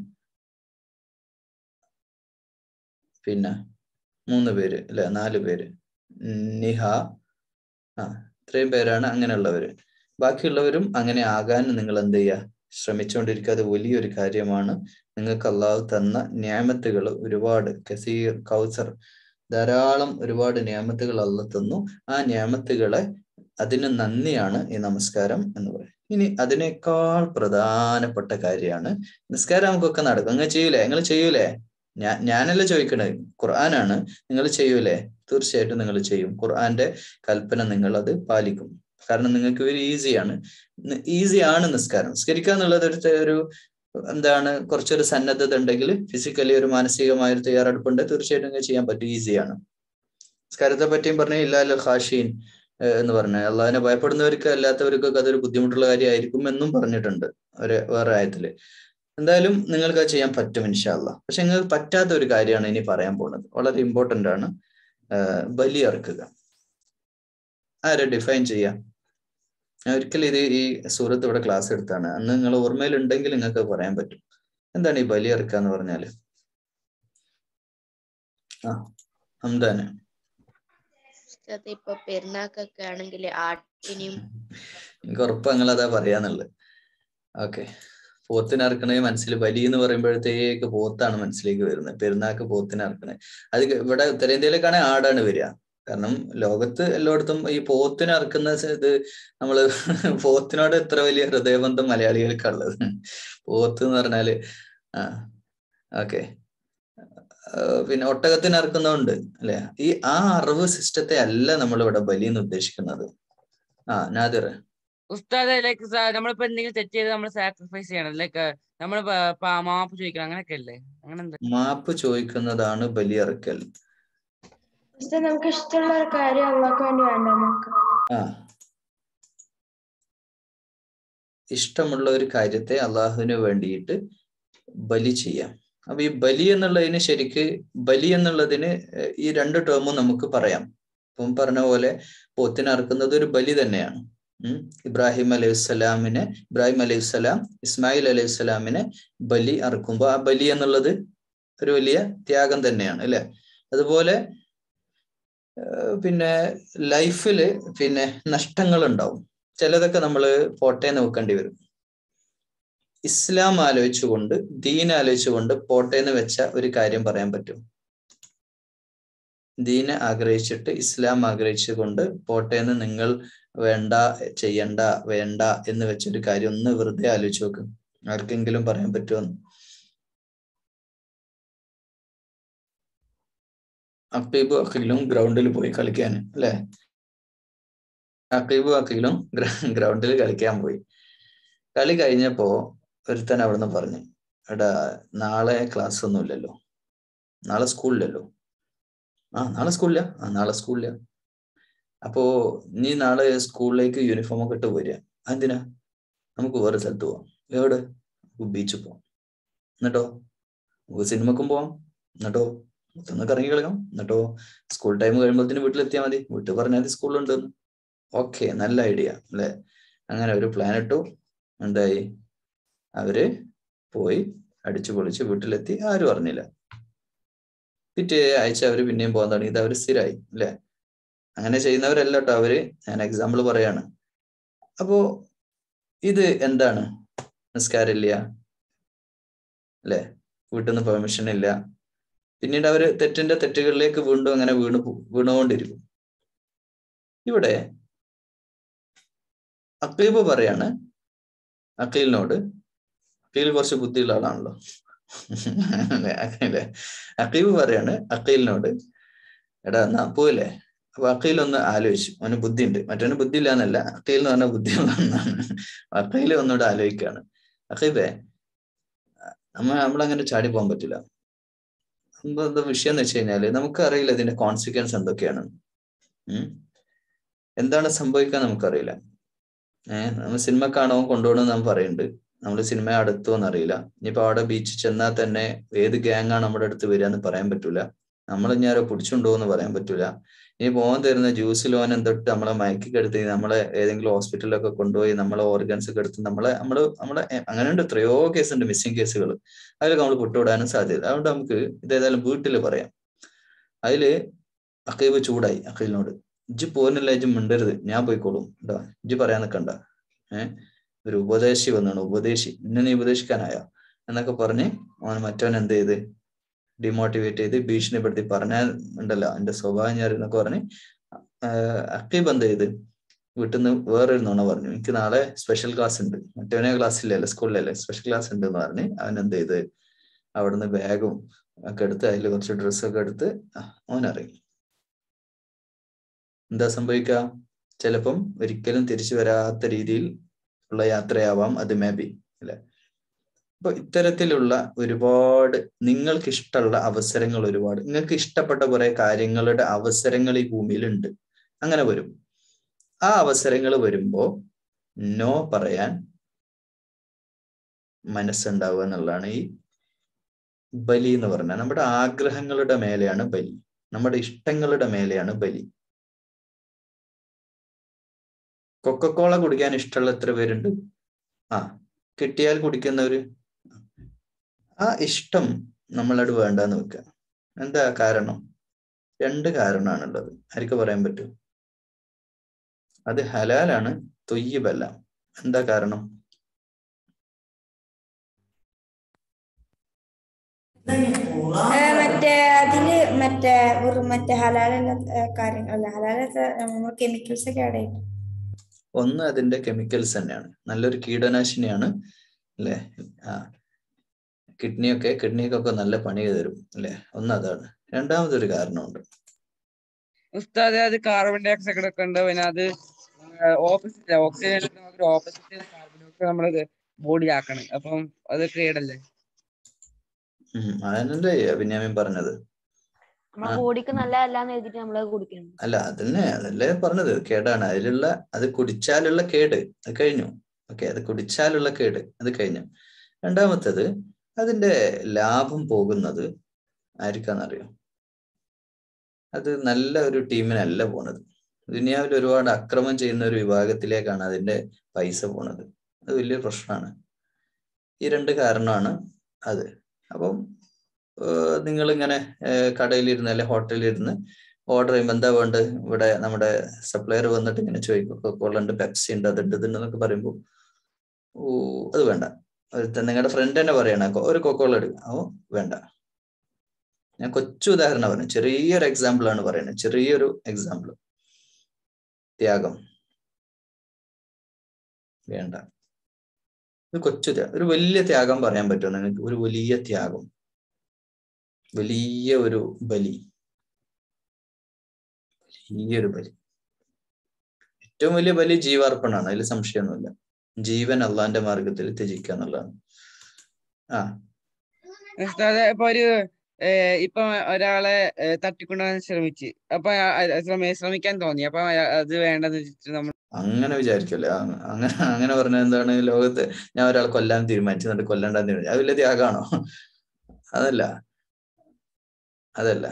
പിന്നെ മൂന്ന് പേര് അല്ലെ നാല് പേര് നിഹ ആ ഇത്രയും പേരാണ് അങ്ങനെയുള്ളവര് ബാക്കിയുള്ളവരും അങ്ങനെ ആകാൻ നിങ്ങൾ എന്ത് ചെയ്യുക ശ്രമിച്ചുകൊണ്ടിരിക്കുക അത് വലിയൊരു കാര്യമാണ് നിങ്ങൾക്ക് അള്ളാഹു തന്ന ന്യാമത്തുകൾ ഒരുപാട് കസീർ കൗസർ ധാരാളം ഒരുപാട് ന്യാമത്തുകൾ അള്ള തന്നു ആ ന്യാമത്തുകളെ അതിന് നന്ദിയാണ് ഈ നമസ്കാരം എന്ന് പറയും ഇനി അതിനേക്കാൾ പ്രധാനപ്പെട്ട കാര്യമാണ് നിസ്കാരം നമുക്കൊക്കെ നടക്കും നിങ്ങൾ ചെയ്യൂലേ നിങ്ങൾ ചെയ്യൂലേ ഞാൻ ഞാനല്ല ചോദിക്കണത് ഖുർആനാണ് നിങ്ങൾ ചെയ്യൂലേ തീർച്ചയായിട്ടും നിങ്ങൾ ചെയ്യും ഖുർആന്റെ കൽപ്പന നിങ്ങൾ അത് പാലിക്കും കാരണം നിങ്ങൾക്ക് ഒരു ഈസിയാണ് ഈസിയാണ് നിസ്കാരം നിസ്കരിക്കുക എന്നുള്ളത് ഒരു ഒരു എന്താണ് കുറച്ചൊരു സന്നദ്ധത ഉണ്ടെങ്കിൽ ഫിസിക്കലി ഒരു മാനസികമായ ഒരു തയ്യാറെടുപ്പുണ്ട് തീർച്ചയായിട്ടും നിങ്ങൾക്ക് ചെയ്യാൻ പറ്റും ഈസിയാണ് നിസ്കാരത്തെ പറ്റിയും പറഞ്ഞ ഇല്ലാലോ ഖാഷീൻ എന്ന് പറഞ്ഞ അള്ളാഹിനെ ഭയപ്പെടുന്നവർക്ക് അല്ലാത്തവർക്കൊക്കെ അതൊരു ബുദ്ധിമുട്ടുള്ള കാര്യമായിരിക്കും എന്നും പറഞ്ഞിട്ടുണ്ട് ഒരു വേറെ ആയത്തില് എന്തായാലും നിങ്ങൾക്ക് അത് ചെയ്യാൻ പറ്റും ഇൻഷാല്ല പക്ഷെ നിങ്ങൾക്ക് പറ്റാത്ത ഒരു കാര്യമാണ് ഇനി പറയാൻ പോകുന്നത് വളരെ ഇമ്പോർട്ടന്റ് ആണ് ബലി അറക്കുക ആരെ ഡിഫൈൻ ചെയ്യാം ഞാൻ ഒരിക്കലും ഇത് ഈ സൂറത്ത് ഇവിടെ ക്ലാസ് എടുത്താണ് അന്ന് നിങ്ങൾ ഓർമ്മയിലുണ്ടെങ്കിൽ നിങ്ങൾക്ക് പറയാൻ പറ്റും എന്താണ് ഈ ബലി അറക്കുക എന്ന് പറഞ്ഞാല് ആ ഹംദാന് ഇപ്പൊ പെരുന്നാക്കൊക്കെ ആണെങ്കിൽ ആട്ടിനെയും എനിക്ക് ഉറപ്പ് നിങ്ങൾ അതാ പറയാന്നുള്ളത് ഓക്കെ പോത്തിനറക്കണേ മനസ്സിൽ ബലി എന്ന് പറയുമ്പോഴത്തേക്ക് പോത്താണ് മനസ്സിലേക്ക് വരുന്നത് പെരുന്നാക്ക് പോത്തിനറക്കണേ അത് ഇവിടെ ഉത്തരേന്ത്യയിലേക്കാണെങ്കിൽ ആടാണ് വരിക കാരണം ലോകത്ത് എല്ലായിടത്തും ഈ പോത്തിനറക്കുന്ന ഇത് നമ്മള് പോത്തിനോട് എത്ര വലിയ ഹൃദയബന്ധം മലയാളികൾക്കുള്ളത് പോത്ത് എന്ന് പറഞ്ഞാല് ആ ഓക്കെ പിന്നെ ഒട്ടകത്തിന് ഇറക്കുന്നതുണ്ട് അല്ലെ ഈ ആ അറിവ് സിസ്റ്റത്തെ അല്ല നമ്മൾ ഇവിടെ ബലി എന്ന് ഉദ്ദേശിക്കുന്നത് ആ നാദിർ ഉസ്താദ് ലൈക്ക് നമ്മളിപ്പോ എന്തെങ്കിലും തെറ്റ് ചെയ്ത് നമ്മൾ സാക്രിഫൈസ് ചെയ്യണം ലൈക്ക് നമ്മൾ മാപ്പ് ചോദിക്കണം അങ്ങനെയൊക്കെ അല്ലേ അങ്ങനെ എന്താ മാപ്പ് ചോദിക്കുന്നതാണ് ബലിയറക്കൽ നമുക്ക് ഇഷ്ടമുള്ള ഒരു കാര്യം അള്ളാഹ്ക്ക് വേണ്ടി വേണ്ട നമുക്ക് ആ ഇഷ്ടമുള്ള ഒരു കാര്യത്തെ അള്ളാഹുവിന് വേണ്ടിയിട്ട് ബലി ചെയ്യാം അപ്പൊ ഈ ബലി എന്നുള്ളതിന് ശരിക്ക് ബലി എന്നുള്ളതിന് ഈ രണ്ട് ടേമും നമുക്ക് പറയാം ഇപ്പം പറഞ്ഞ പോലെ പോത്തിനെ അറുക്കുന്നത് ഒരു ബലി തന്നെയാണ് ഉം ഇബ്രാഹിം അലൈഹി സ്വലാമിനെ ഇബ്രാഹിം അലൈഹി സ്വലാം ഇസ്മായിൽ അലൈഹി സ്വലാമിനെ ബലി അറുക്കുമ്പോൾ ആ ബലി എന്നുള്ളത് ഒരു വലിയ ത്യാഗം തന്നെയാണ് അല്ലെ അതുപോലെ പിന്നെ ലൈഫില് പിന്നെ നഷ്ടങ്ങൾ ഉണ്ടാവും ചിലതൊക്കെ നമ്മൾ പോട്ടെ നോക്കേണ്ടി വരും ഇസ്ലാം ആലോചിച്ചുകൊണ്ട് ദീൻ ആലോചിച്ചുകൊണ്ട് പോട്ടേന്ന് വെച്ച ഒരു കാര്യം പറയാൻ പറ്റും ദീനെ ആഗ്രഹിച്ചിട്ട് ഇസ്ലാം ആഗ്രഹിച്ചുകൊണ്ട് പോട്ടേന്ന് നിങ്ങൾ വേണ്ട ചെയ്യണ്ട വേണ്ട എന്ന് വെച്ചൊരു കാര്യം ഒന്ന് വെറുതെ ആലോചിച്ച് നോക്ക് ആർക്കെങ്കിലും പറയാൻ പറ്റുമെന്ന് അക്കീബും അഖീലും ഗ്രൗണ്ടിൽ പോയി കളിക്കാൻ അല്ലെ അക്കീബും അഖീലും ഗ്രൗണ്ടിൽ കളിക്കാൻ പോയി കളി കഴിഞ്ഞപ്പോ ഒരുത്തൻ അവിടുന്ന് പറഞ്ഞു എടാ നാളെ ക്ലാസ് ഒന്നും ഇല്ലല്ലോ നാളെ സ്കൂളിലല്ലോ ആ നാളെ സ്കൂളില്ല ആ നാളെ സ്കൂളില്ല അപ്പോ നീ നാളെ സ്കൂളിലേക്ക് യൂണിഫോം ഒക്കെ ഇട്ട് വരിക എന്തിനാ നമുക്ക് വേറെ സ്ഥലത്ത് പോവാം എവിടെ ബീച്ചിൽ പോവാം എന്നിട്ടോ നമുക്ക് സിനിമക്കും പോവാം എന്നിട്ടോ മൊത്തം കറങ്ങി കളിക്കാം എന്നിട്ടോ സ്കൂൾ ടൈം കഴിയുമ്പോഴത്തേന് വീട്ടിലെത്തിയാൽ മതി വീട്ടിൽ പറഞ്ഞാൽ മതി സ്കൂളുണ്ട് ഓക്കെ നല്ല ഐഡിയ അല്ലെ അങ്ങനെ ഒരു പ്ലാൻ ഇട്ടു എന്തായി അവര് പോയി അടിച്ചു പൊളിച്ച് വീട്ടിലെത്തി ആരും അറിഞ്ഞില്ല പിറ്റേ ആഴ്ച അവര് പിന്നെയും പോകാൻ തുടങ്ങി ഇത് അവര് സ്ഥിരമായി അല്ലെ അങ്ങനെ ചെയ്യുന്നവരല്ല കേട്ടോ അവര് ഞാൻ എക്സാമ്പിൾ പറയാണ് അപ്പോ ഇത് എന്താണ് നിസ്കാരമില്ല അല്ലെ വീട്ടിൽ നിന്ന് പെർമിഷൻ ഇല്ല പിന്നീട് അവര് തെറ്റിന്റെ തെറ്റുകളിലേക്ക് വീണ്ടും അങ്ങനെ വീണു വീണുകൊണ്ടിരിക്കും ഇവിടെ അക്കീബ് പറയാണ് അക്കീലിനോട് അക്കീൽ കുറച്ച് ബുദ്ധിയുള്ള ആളാണല്ലോ അല്ലേ അക്കീബ് പറയാണ് അക്കീലിനോട് എടാ എന്നാ പോയില്ലേ അപ്പൊ അക്കീൽ ഒന്ന് ആലോചിച്ചു അവന് ബുദ്ധി ഉണ്ട് മറ്റവന് ബുദ്ധി ഇല്ല എന്നല്ല അക്കീൽ എന്ന് പറഞ്ഞ ബുദ്ധിയുള്ള ഒന്നാണ് അക്കീൽ ഒന്നുകൂടെ ആലോചിക്കുകയാണ് അക്കീബേ നമ്മ നമ്മളങ്ങനെ ചാടി പോകാൻ പറ്റില്ല എന്താ എന്താ വിഷയം എന്ന് വെച്ച് കഴിഞ്ഞാല് നമുക്കറിയില്ല ഇതിന്റെ കോൺസിക്വൻസ് എന്തൊക്കെയാണ് ഉം എന്താണ് സംഭവിക്കാൻ നമുക്കറിയില്ല ഏഹ് നമ്മൾ സിനിമ കാണുമ്പോൾ കൊണ്ടുപോകണമെന്ന് നാം പറയുന്നുണ്ട് നമ്മൾ സിനിമ അടുത്തോ എന്നറിയില്ല ഇനിയിപ്പോ അവിടെ ബീച്ചിൽ ചെന്നാൽ തന്നെ ഏത് ഗ്യാങ് ആണ് നമ്മുടെ അടുത്ത് വരിക എന്ന് പറയാൻ പറ്റൂല നമ്മൾ ഇനി ആരോ പിടിച്ചുണ്ടോ എന്ന് പറയാൻ പറ്റൂല ഇനി പോകാൻ തരുന്ന ജ്യൂസ് ലോൻ എന്തൊട്ട് നമ്മളെ മയക്കി എടുത്ത് നമ്മളെ ഏതെങ്കിലും ഹോസ്പിറ്റലിലൊക്കെ കൊണ്ടുപോയി നമ്മളെ ഓർഗൻസ് ഒക്കെ എടുത്ത് നമ്മളെ നമ്മള് നമ്മളെ അങ്ങനെയുണ്ട് എത്രയോ കേസ് ഉണ്ട് മിസ്സിംഗ് കേസുകൾ അതിലൊക്കെ നമ്മൾ വിട്ടുവിടാനും സാധ്യത അതുകൊണ്ട് നമുക്ക് ഇതേതായാലും വീട്ടിൽ പറയാം അതില് അക്കീബ് ചൂടായി അക്കീലിനോട് ഇജ്ജ് പോകുന്നില്ല ഇജ്ജ് മിണ്ടരുത് ഞാൻ പോയിക്കോളും കേട്ടോ ഇജ്ജ് പറയാൻ നിൽക്കണ്ട ഏഹ് ഒരു ഉപദേശി വന്നാണ് ഉപദേശി ഇന്നെ നീ ഉപദേശിക്കാനായ എന്നൊക്കെ പറഞ്ഞ് അവൻ മറ്റവൻ എന്ത് ചെയ്ത് ഡിമോട്ടിവേറ്റ് ചെയ്ത് ഭീഷണിപ്പെടുത്തി പറഞ്ഞാൽ ഉണ്ടല്ലോ എന്റെ സ്വഭാവം ഞാൻ എന്നൊക്കെ പറഞ്ഞ് അക്കീബ് എന്ത് ചെയ്ത് വീട്ടിൽ നിന്ന് വേറൊരു നുണ പറഞ്ഞു എനിക്ക് നാളെ സ്പെഷ്യൽ ക്ലാസ് ഉണ്ട് മറ്റവനെ ക്ലാസ് ഇല്ലല്ലോ സ്കൂളിലല്ലേ സ്പെഷ്യൽ ക്ലാസ് ഉണ്ട് എന്ന് പറഞ്ഞ് അവൻ എന്ത് ചെയ്ത് അവിടുന്ന് ബാഗും ഒക്കെ എടുത്ത് അതിൽ കുറച്ച് ഡ്രസ്സൊക്കെ എടുത്ത് അവൻ ഇറങ്ങി എന്താ സംഭവിക്കുക ചിലപ്പം ഒരിക്കലും തിരിച്ചു വരാത്ത രീതിയിൽ ഉള്ള യാത്രയാവാം അത് മേ ബി അല്ലെ അപ്പൊ ഇത്തരത്തിലുള്ള ഒരുപാട് നിങ്ങൾക്ക് ഇഷ്ടമുള്ള അവസരങ്ങൾ ഒരുപാട് നിങ്ങൾക്ക് ഇഷ്ടപ്പെട്ട കുറെ കാര്യങ്ങളുടെ അവസരങ്ങൾ ഈ ഭൂമിയിലുണ്ട് അങ്ങനെ വരും ആ അവസരങ്ങൾ വരുമ്പോ നോ പറയാൻ മനസ്സുണ്ടാവുക എന്നുള്ളതാണ് ഈ ബലി എന്ന് പറഞ്ഞാൽ നമ്മുടെ ആഗ്രഹങ്ങളുടെ മേലെയാണ് ബലി നമ്മുടെ ഇഷ്ടങ്ങളുടെ മേലെയാണ് ബലി കൊക്കക്കോള കുടിക്കാൻ ഇഷ്ടമുള്ള എത്ര പേരുണ്ട് ആ കിട്ടിയാൽ കുടിക്കുന്നവര് ആ ഇഷ്ടം നമ്മളോട് വേണ്ടെന്ന് വെക്കുക എന്താ കാരണം രണ്ട് കാരണമാണുള്ളത് ആർക്ക് പറയാൻ പറ്റും അത് ഹലാലാണ് തൊയ്യബല്ല എന്താ കാരണം മറ്റേ അതില് മറ്റേ വെറും മറ്റേ ഹലാലല്ലാത്ത കാര്യങ്ങളല്ല ഹലാലല്ലാത്ത നമ്മൾ കെമിക്കൽസ് ഒക്കെ ആഡ് ചെയ്യും ഒന്ന് അതിന്റെ കെമിക്കൽസ് തന്നെയാണ് നല്ലൊരു കീടനാശിനിയാണ് അല്ലെ ആ കിഡ്നിയൊക്കെ കിഡ്നിക്കൊക്കെ നല്ല പണി തരും അല്ലെ ഒന്ന് അതാണ് രണ്ടാമതൊരു കാരണമുണ്ട് ഉസ്താദ് അത് കാർബൺ ഡൈ ഓക്സൈഡ് ഒക്കെ ഉണ്ട് പിന്നെ അത് opposite oxygen opposite carbon di നമ്മള് ബോഡിയിലാക്കണം അപ്പം അത് കേടല്ലേ അതല്ലേ ബിന്യാമിൻ പറഞ്ഞത് നമ്മളെ ബോഡിക്ക് നല്ലതല്ലാന്ന് എഴുതിട്ട് നമ്മളത് കുടിക്കണം അല്ല അതന്നെ അതല്ലേ പറഞ്ഞത് കേടാണ് അതിലുള്ള അത് കുടിച്ചാലുള്ള കേട് അത് കഴിഞ്ഞു ഓക്കെ അത് കുടിച്ചാലുള്ള കേട് അത് കഴിഞ്ഞു രണ്ടാമത്തത് അതിന്റെ ലാഭം പോകുന്നത് ആർക്കാന്നറിയോ അത് നല്ല ഒരു ടീമിനല്ല പോണത് ദുനിയാവിൽ ഒരുപാട് അക്രമം ചെയ്യുന്ന ഒരു വിഭാഗത്തിലേക്കാണ് അതിന്റെ പൈസ പോണത് അത് വലിയ പ്രശ്നമാണ് ഈ രണ്ട് കാരണമാണ് അത് അപ്പം നിങ്ങൾ ഇങ്ങനെ കടയിലിരുന്ന് അല്ലെ ഹോട്ടലിലിരുന്ന് ഓർഡർ ചെയ്യുമ്പോൾ എന്താ വേണ്ടത് ഇവിടെ നമ്മുടെ സപ്ലയർ വന്നിട്ട് ഇങ്ങനെ ചോദിക്കും കൊക്കോള ഉണ്ട് പെപ്സി ഉണ്ട് അതുണ്ട് ഇതുണ്ട് എന്നൊക്കെ പറയുമ്പോൾ ഓ അത് വേണ്ട നിങ്ങളുടെ ഫ്രണ്ട് തന്നെ പറയണ ഒരു കൊക്കോള എടുക്കുക ഓ വേണ്ട ഞാൻ കൊച്ചു ഉദാഹരണം പറഞ്ഞു ചെറിയൊരു എക്സാമ്പിൾ ആണ് പറയുന്നത് ചെറിയൊരു എക്സാമ്പിൾ ത്യാഗം വേണ്ട ഒരു കൊച്ചു ഒരു വലിയ ത്യാഗം പറയാൻ പറ്റുമോ നിങ്ങൾക്ക് ഒരു വലിയ ത്യാഗം വലിയ ഒരു ബലി വലിയൊരു ബലി ഏറ്റവും വലിയ ബലി ജീവാർപ്പണാണ് അതിൽ സംശയമൊന്നുമില്ല ജീവൻ അള്ളാന്റെ മാർഗത്തിൽ ത്യജിക്കുക എന്നുള്ളതാണ് ആ ഉസ്താദ് ഇപ്പൊ ഒരു ഇപ്പൊ ഒരാളെ തട്ടിക്കൊണ്ടുപോകാൻ ശ്രമിച്ച് അപ്പൊ ശ്രമിക്കാൻ തോന്നി അപ്പൊ അത് വേണ്ടെന്ന് വെച്ചിട്ട് നമ്മൾ അങ്ങനെ വിചാരിക്കല്ലേ അങ്ങനെ അങ്ങനെ പറഞ്ഞ എന്താണ് ലോകത്ത് ഞാൻ ഒരാളെ കൊല്ലാൻ തീരുമാനിച്ചു എന്നിട്ട് കൊല്ലണ്ടെന്ന് തീരുമാനിച്ചു അത് വലിയ ത്യാഗമാണോ അതല്ല അതല്ല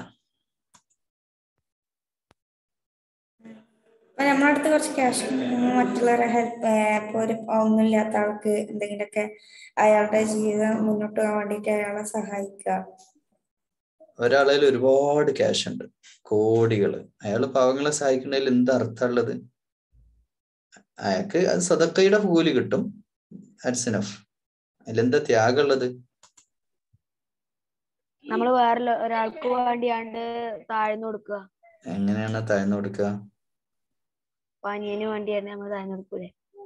അപ്പൊ നമ്മളെ അടുത്ത് കുറച്ച് ക്യാഷ് മറ്റുള്ളവരെ ഹെൽപ്പ് ഇപ്പൊ ഒരു ഒന്നുമില്ലാത്ത ആൾക്ക് എന്തെങ്കിലുമൊക്കെ അയാളുടെ ജീവിതം മുന്നോട്ട് പോകാൻ വേണ്ടിയിട്ട് അയാളെ സഹായിക്കുക ഒരാളിൽ ഒരുപാട് ക്യാഷ് ഉണ്ട് കോടികൾ അയാൾ പാവങ്ങളെ സഹായിക്കുന്നതിൽ എന്താ അർത്ഥമുള്ളത് അയാൾക്ക് അത് സദക്കയുടെ കൂലി കിട്ടും ദാറ്റ്സ് ഇനഫ് അതിലെന്താ ത്യാഗമുള്ളത് നമ്മൾ വേറെ ഒരാൾക്ക് വേണ്ടിയാണ്ട് താഴ്ന്നു കൊടുക്കുക എങ്ങനെയാണ് താഴ്ന്നു കൊടുക്കുക പനിയന് വേണ്ടിയാണ് നമ്മൾ താഴ്ന്നു കൊടുക്കൂലേ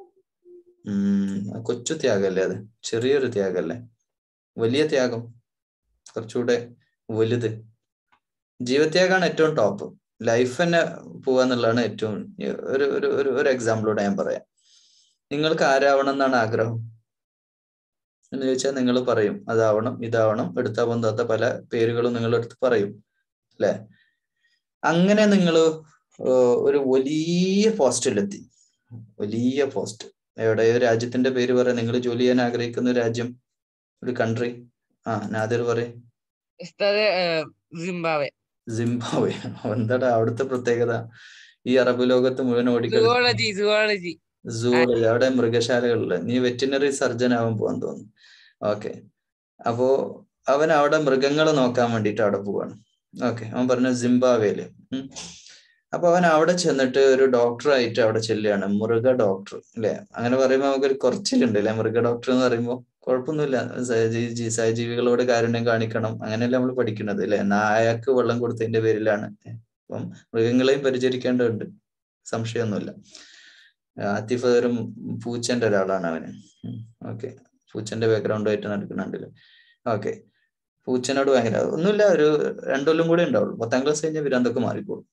ഉം കൊച്ചു ത്യാഗല്ലേ അത് ചെറിയൊരു ത്യാഗല്ലേ വലിയ ത്യാഗം കുറച്ചുകൂടെ വലുത് ജീവത്യാഗമാണ് ഏറ്റവും ടോപ്പ് ലൈഫ് തന്നെ പോവാന്നുള്ളതാണ് ഏറ്റവും ഒരു ഒരു ഒരു ഒരു എക്സാമ്പിളോടെ ഞാൻ പറയാം നിങ്ങൾക്ക് ആരാവണം എന്നാണ് ആഗ്രഹം എന്ന് ചോദിച്ചാൽ നിങ്ങൾ പറയും അതാവണം ഇതാവണം എടുത്താ പൊന്താത്ത പല പേരുകളും നിങ്ങൾ എടുത്ത് പറയും അല്ലെ അങ്ങനെ നിങ്ങൾ ഒരു വലിയ പോസ്റ്റിലെത്തി വലിയ പോസ്റ്റ് എവിടെ ഏത് രാജ്യത്തിന്റെ പേര് പറയാം നിങ്ങൾ ജോലി ചെയ്യാൻ ആഗ്രഹിക്കുന്ന ഒരു രാജ്യം ഒരു കൺട്രി ആ നാദിർ പറയും ഉസ്താദ് സിംബാവെ സിംബാബ്വെ എന്താടാ അവിടുത്തെ പ്രത്യേകത ഈ അറബ് ലോകത്ത് മുഴുവൻ ഓടിക്കളി സുവോളജി സുവോളജി സൂളജി അവിടെ മൃഗശാലകളില് നീ വെറ്റിനറി സർജൻ ആവാൻ പോവാൻ തോന്നുന്നു ഓക്കെ അപ്പോ അവൻ അവിടെ മൃഗങ്ങളെ നോക്കാൻ വേണ്ടിയിട്ട് അവിടെ പോവാണ് ഓക്കെ അവൻ പറഞ്ഞു സിംബാവേല് ഉം. അപ്പൊ അവൻ അവിടെ ചെന്നിട്ട് ഒരു ഡോക്ടറായിട്ട് അവിടെ ചെല്ലുകയാണ് മൃഗ ഡോക്ടർ അല്ലെ അങ്ങനെ പറയുമ്പോൾ നമുക്കൊരു കുറച്ചിലുണ്ട് അല്ലെ മൃഗ ഡോക്ടർ എന്ന് പറയുമ്പോൾ കുഴപ്പമൊന്നുമില്ല സഹജീ- ജീ- സഹജീവികളോട് കാരുണ്യം കാണിക്കണം അങ്ങനെയല്ല നമ്മൾ പഠിക്കുന്നത് അല്ലെ നായക്ക് വെള്ളം കൊടുത്തതിന്റെ പേരിലാണ് അപ്പം മൃഗങ്ങളെയും പരിചരിക്കേണ്ടതുണ്ട് സംശയമൊന്നുമില്ല ആത്തിഫ് ഒരു പൂച്ചന്റെ ഒരാളാണ് അവന് ഓക്കെ പൂച്ചന്റെ ബാക്ക്ഗ്രൗണ്ടുമായിട്ട് നടക്കുന്നുണ്ടല്ലോ ഓക്കെ പൂച്ചനോട് ഭയങ്കര ഒന്നുമില്ല ഒരു രണ്ടു കൊല്ലം കൂടെ ഉണ്ടാവുള്ളൂ പത്താം ക്ലാസ് കഴിഞ്ഞാൽ വിരാന്തൊക്കെ മാറിക്കോളും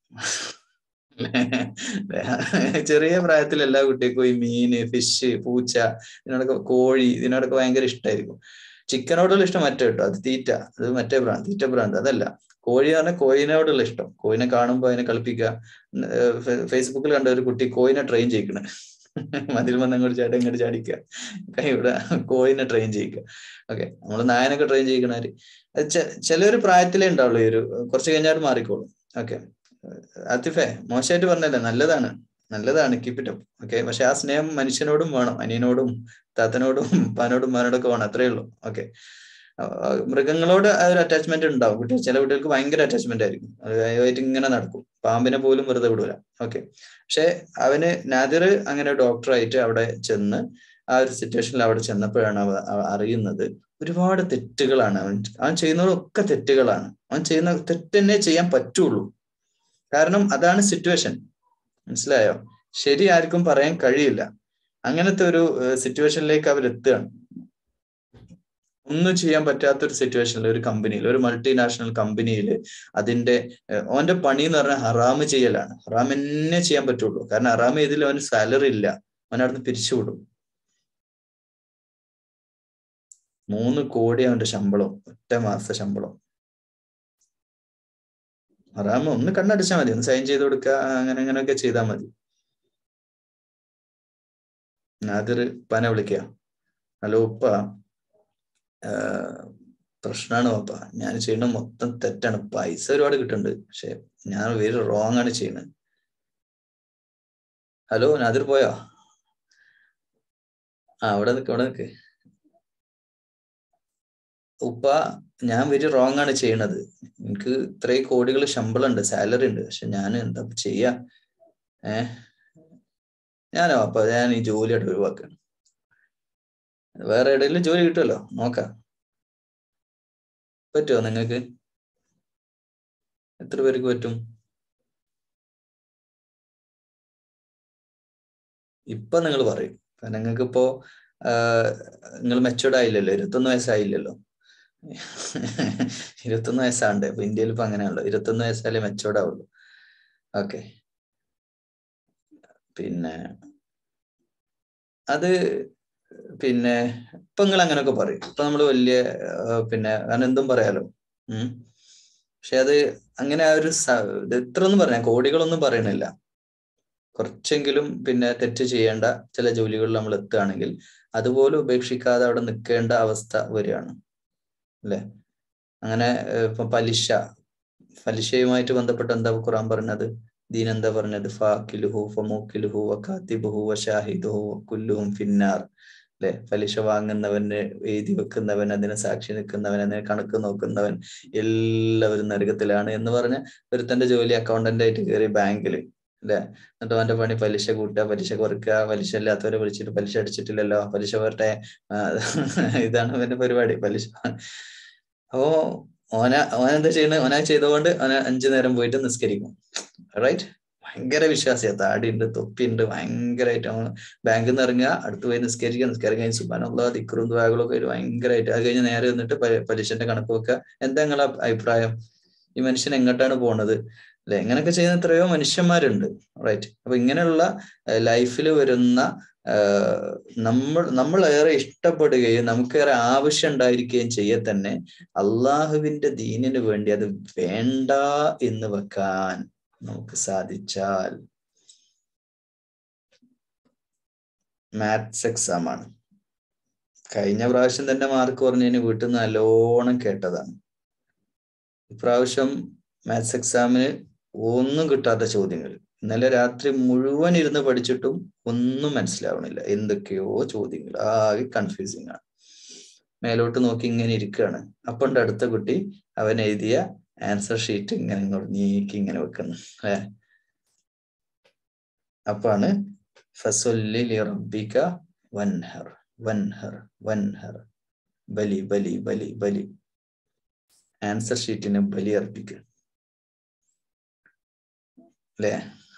ചെറിയ പ്രായത്തിൽ എല്ലാ കുട്ടികൾക്കും ഈ മീന് ഫിഷ് പൂച്ച ഇതിനോടൊക്കെ കോഴി ഇതിനോടൊക്കെ ഭയങ്കര ഇഷ്ടമായിരിക്കും ചിക്കനോടുള്ള ഇഷ്ടം മറ്റേ കേട്ടോ അത് തീറ്റ അത് മറ്റേ ഭ്രാന്ത് തീറ്റ ഭ്രാന്ത് അതല്ല കോഴി എന്ന് പറഞ്ഞാൽ കോഴിനോടുള്ള ഇഷ്ടം കോഴിനെ കാണുമ്പോൾ അതിനെ കളിപ്പിക്കുക ഏർ ഫെ- ഫേസ്ബുക്കിൽ കണ്ട ഒരു കുട്ടി കോഴിനെ ട്രെയിൻ ചെയ്യിക്കണേ മതിൽ വന്ന് അങ്ങോട്ട് ചാടി അങ്ങോട്ട് ചാടിക്കുക കൈ ഇവിടെ കോഴിനെ ട്രെയിൻ ചെയ്യിക്കുക ഓക്കെ നമ്മൾ നായനൊക്കെ ട്രെയിൻ ചെയ്യിക്കണാര് അത് ചെ- ചിലൊരു പ്രായത്തിലേ ഉണ്ടാവുള്ളൂ ഈ ഒരു കുറച്ച് കഴിഞ്ഞാൽ മാറിക്കോളും ഓക്കെ ആത്തിഫെ മോശമായിട്ട് പറഞ്ഞല്ലേ നല്ലതാണ് നല്ലതാണ് കീപ് ഇറ്റ് അപ്പ് ഓക്കെ പക്ഷെ ആ സ്നേഹം മനുഷ്യനോടും വേണം അനിയനോടും താത്തനോടും ഉപ്പാനോടും ഉമ്മാനോടൊക്കെ വേണം അത്രേ ഉള്ളൂ ഓക്കെ മൃഗങ്ങളോട് ആ ഒരു അറ്റാച്ച്മെന്റ് ഉണ്ടാവും കുട്ടികൾ ചില കുട്ടികൾക്ക് ഭയങ്കര അറ്റാച്ച്മെന്റ് ആയിരിക്കും അതുമായിട്ട് ഇങ്ങനെ നടക്കും പാമ്പിനെ പോലും വെറുതെ വിടൂല ഓക്കെ പക്ഷെ അവന് നാദിർ അങ്ങനെ ഡോക്ടറായിട്ട് അവിടെ ചെന്ന് ആ ഒരു സിറ്റുവേഷനിൽ അവിടെ ചെന്നപ്പോഴാണ് അവ അവ അറിയുന്നത് ഒരുപാട് തെറ്റുകളാണ് അവൻ അവൻ ചെയ്യുന്നതൊക്കെ തെറ്റുകളാണ് അവൻ ചെയ്യുന്ന തെറ്റന്നെ ചെയ്യാൻ പറ്റുള്ളൂ കാരണം അതാണ് സിറ്റുവേഷൻ മനസ്സിലായോ ശരി ആർക്കും പറയാൻ കഴിയില്ല അങ്ങനത്തെ ഒരു സിറ്റുവേഷനിലേക്ക് അവർ എത്തുകയാണ് ഒന്നും ചെയ്യാൻ പറ്റാത്ത ഒരു സിറ്റുവേഷനിൽ ഒരു കമ്പനിയിൽ ഒരു മൾട്ടിനാഷണൽ കമ്പനിയിൽ അതിന്റെ ഏഹ്, അവന്റെ പണി എന്ന് പറഞ്ഞാൽ ഹറാമ് ചെയ്യലാണ് ഹറാം തന്നെ ചെയ്യാൻ പറ്റുള്ളൂ കാരണം ഹറാം ചെയ്തിൽ അവന് സാലറി ഇല്ല അവൻ അവിടുന്ന് പിരിച്ചുവിടും മൂന്ന് കോടി അവന്റെ ശമ്പളം ഒറ്റ മാസ ശമ്പളം ഹറാമ് ഒന്ന് കണ്ണടിച്ചാൽ മതി ഒന്ന് സൈൻ ചെയ്ത് കൊടുക്കുക അങ്ങനെ അങ്ങനെയൊക്കെ ചെയ്താൽ മതി നാദിർ ഉപ്പാനെ വിളിക്കുക ഹലോ ഉപ്പ പ്രശ്നമാണ് പാപ്പ ഞാൻ ചെയ്യുന്ന മൊത്തം തെറ്റാണ് പൈസ ഒരുപാട് കിട്ടുന്നുണ്ട് പക്ഷെ ഞാൻ വെരി റോങ് ആണ് ചെയ്യുന്നത് ഹലോ നാദിർ പോയോ ആ അവിടെ നിൽക്ക് അവിടെ നിൽക്ക് ഉപ്പ ഞാൻ വെരി റോങ് ആണ് ചെയ്യണത് എനിക്ക് ഇത്രയും കോടികൾ ശമ്പളം ഉണ്ട് സാലറി ഉണ്ട് പക്ഷെ ഞാൻ എന്താ ഇപ്പൊ ചെയ്യാ ഏ ഞാനോ അപ്പൊ ഞാൻ ഈ ജോലിയായിട്ട് ഒഴിവാക്കാണ് വേറെ എവിടെയെങ്കിലും ജോലി കിട്ടുമല്ലോ നോക്കാം പറ്റുമോ നിങ്ങൾക്ക് എത്ര പേർക്ക് പറ്റും ഇപ്പൊ നിങ്ങൾ പറയും കാരണം നിങ്ങൾക്ക് ഇപ്പോ നിങ്ങൾ മെച്ചുവർഡ് ആയില്ലല്ലോ ഇരുപത്തൊന്ന് വയസ്സായില്ലല്ലോ ഇരുപത്തൊന്ന് വയസ്സാണ്ട് ഇപ്പൊ ഇന്ത്യയിൽ ഇപ്പൊ അങ്ങനെയാണല്ലോ ഇരുപത്തൊന്ന് വയസ്സായാലേ മെച്ചുവർഡ് ആവുള്ളൂ ഓക്കെ പിന്നെ അത് പിന്നെ ഇപ്പൊ നിങ്ങൾ അങ്ങനെയൊക്കെ പറയും ഇപ്പൊ നമ്മൾ വലിയ ആ, പിന്നെ അങ്ങനെ എന്തും പറയാലോ ഉം പക്ഷെ അത് അങ്ങനെ ആ ഒരു സ- ഇത് ഇത്ര ഒന്നും പറയാം കോടികളൊന്നും പറയണില്ല കുറച്ചെങ്കിലും പിന്നെ തെറ്റ് ചെയ്യേണ്ട ചില ജോലികളിൽ നമ്മൾ എത്തുകയാണെങ്കിൽ അതുപോലെ ഉപേക്ഷിക്കാതെ അവിടെ നിൽക്കേണ്ട അവസ്ഥ വരികയാണ് അല്ലെ അങ്ങനെ ഏഹ്, ഇപ്പൊ പലിശ പലിശയുമായിട്ട് ബന്ധപ്പെട്ട് എന്താ ഖുറാൻ പറഞ്ഞത് ദീൻ എന്താ പറഞ്ഞത് ഫാക്കിലുഹു ഫമൂക്കിലുഹു വക്കാത്തിബുഹു വഷാഹിദുഹു കുല്ലുഹും ഫിന്നാർ അല്ലെ പലിശ വാങ്ങുന്നവന് എഴുതി വെക്കുന്നവൻ അതിനെ സാക്ഷി നിൽക്കുന്നവൻ അതിനെ കണക്ക് നോക്കുന്നവൻ എല്ലാവരും നരകത്തിലാണ് എന്ന് പറഞ്ഞ് ഒരുത്തന്റെ ജോലി അക്കൗണ്ടന്റ് ആയിട്ട് കയറി ബാങ്കിൽ അല്ലെ എന്നിട്ട് അവന്റെ പണി പലിശ കൂട്ടുക പലിശ കുറയ്ക്കുക പലിശ ഇല്ലാത്തവരെ വിളിച്ചിട്ട് പലിശ അടിച്ചിട്ടില്ലല്ലോ പലിശ വരട്ടെ ആ, ഇതാണ് അവന്റെ പരിപാടി പലിശ അപ്പോ ഓന ഓനെന്താ ചെയ്യുന്നത് ഓന ചെയ്തുകൊണ്ട് ഓന അഞ്ചു നേരം പോയിട്ട് നിസ്കരിക്കും റൈറ്റ് ഭയങ്കര വിശ്വാസിയാ താടിയുണ്ട് തൊപ്പിയുണ്ട് ഭയങ്കരമായിട്ട് അവൻ ബാങ്കിൽ നിന്ന് ഇറങ്ങുക അടുത്ത് പോയി നിസ്കരിക്കുക നിസ്കാരം കഴിഞ്ഞ് സുബാനുള്ള ദിക്കറും ദ്വാകളൊക്കെ ഒരു ഭയങ്കരമായിട്ട് അത് കഴിഞ്ഞ് നേരെ വന്നിട്ട് പ- പലിശന്റെ കണക്ക് വെക്കുക എന്താ നിങ്ങളെ അഭിപ്രായം ഈ മനുഷ്യൻ എങ്ങോട്ടാണ് പോണത് അല്ലെ ഇങ്ങനെയൊക്കെ ചെയ്യുന്ന എത്രയോ മനുഷ്യന്മാരുണ്ട് റൈറ്റ് അപ്പൊ ഇങ്ങനെയുള്ള ലൈഫിൽ വരുന്ന ആഹ് നമ്മൾ നമ്മൾ ഏറെ ഇഷ്ടപ്പെടുകയും നമുക്കേറെ ആവശ്യം ഉണ്ടായിരിക്കുകയും ചെയ്യെ തന്നെ അള്ളാഹുവിന്റെ ദീനിന് വേണ്ടി അത് വേണ്ട എന്ന് വെക്കാൻ നമുക്ക് സാധിച്ചാൽ മാത്സ് എക്സാം ആണ് കഴിഞ്ഞ പ്രാവശ്യം തന്നെ മാർക്ക് പറഞ്ഞതിന് വീട്ടിൽ നിന്ന് നല്ലോണം കേട്ടതാണ് ഇപ്രാവശ്യം മാത്സ് എക്സാമിന് ഒന്നും കിട്ടാത്ത ചോദ്യങ്ങൾ ഇന്നലെ രാത്രി മുഴുവൻ ഇരുന്ന് പഠിച്ചിട്ടും ഒന്നും മനസ്സിലാവണില്ല എന്തൊക്കെയോ ചോദ്യങ്ങൾ ആകെ കൺഫ്യൂസിങ് ആണ് മേലോട്ട് നോക്കി ഇങ്ങനെ ഇരിക്കുകയാണ് അപ്പണ്ട് അടുത്ത കുട്ടി അവൻ എഴുതിയ ആൻസർ ഷീറ്റ് ഇങ്ങനെ ഇങ്ങോട്ട് നീക്കി ഇങ്ങനെ വെക്കുന്നു അല്ലെ അപ്പാണ് ഫസൊല്ലി ലി റബ്ബിക വൻഹർ വൻഹർ വൻഹർ ബലി ബലി ബലി ബലി ആൻസർ ഷീറ്റിന് ബലി അർപ്പിക്കുക അല്ലേ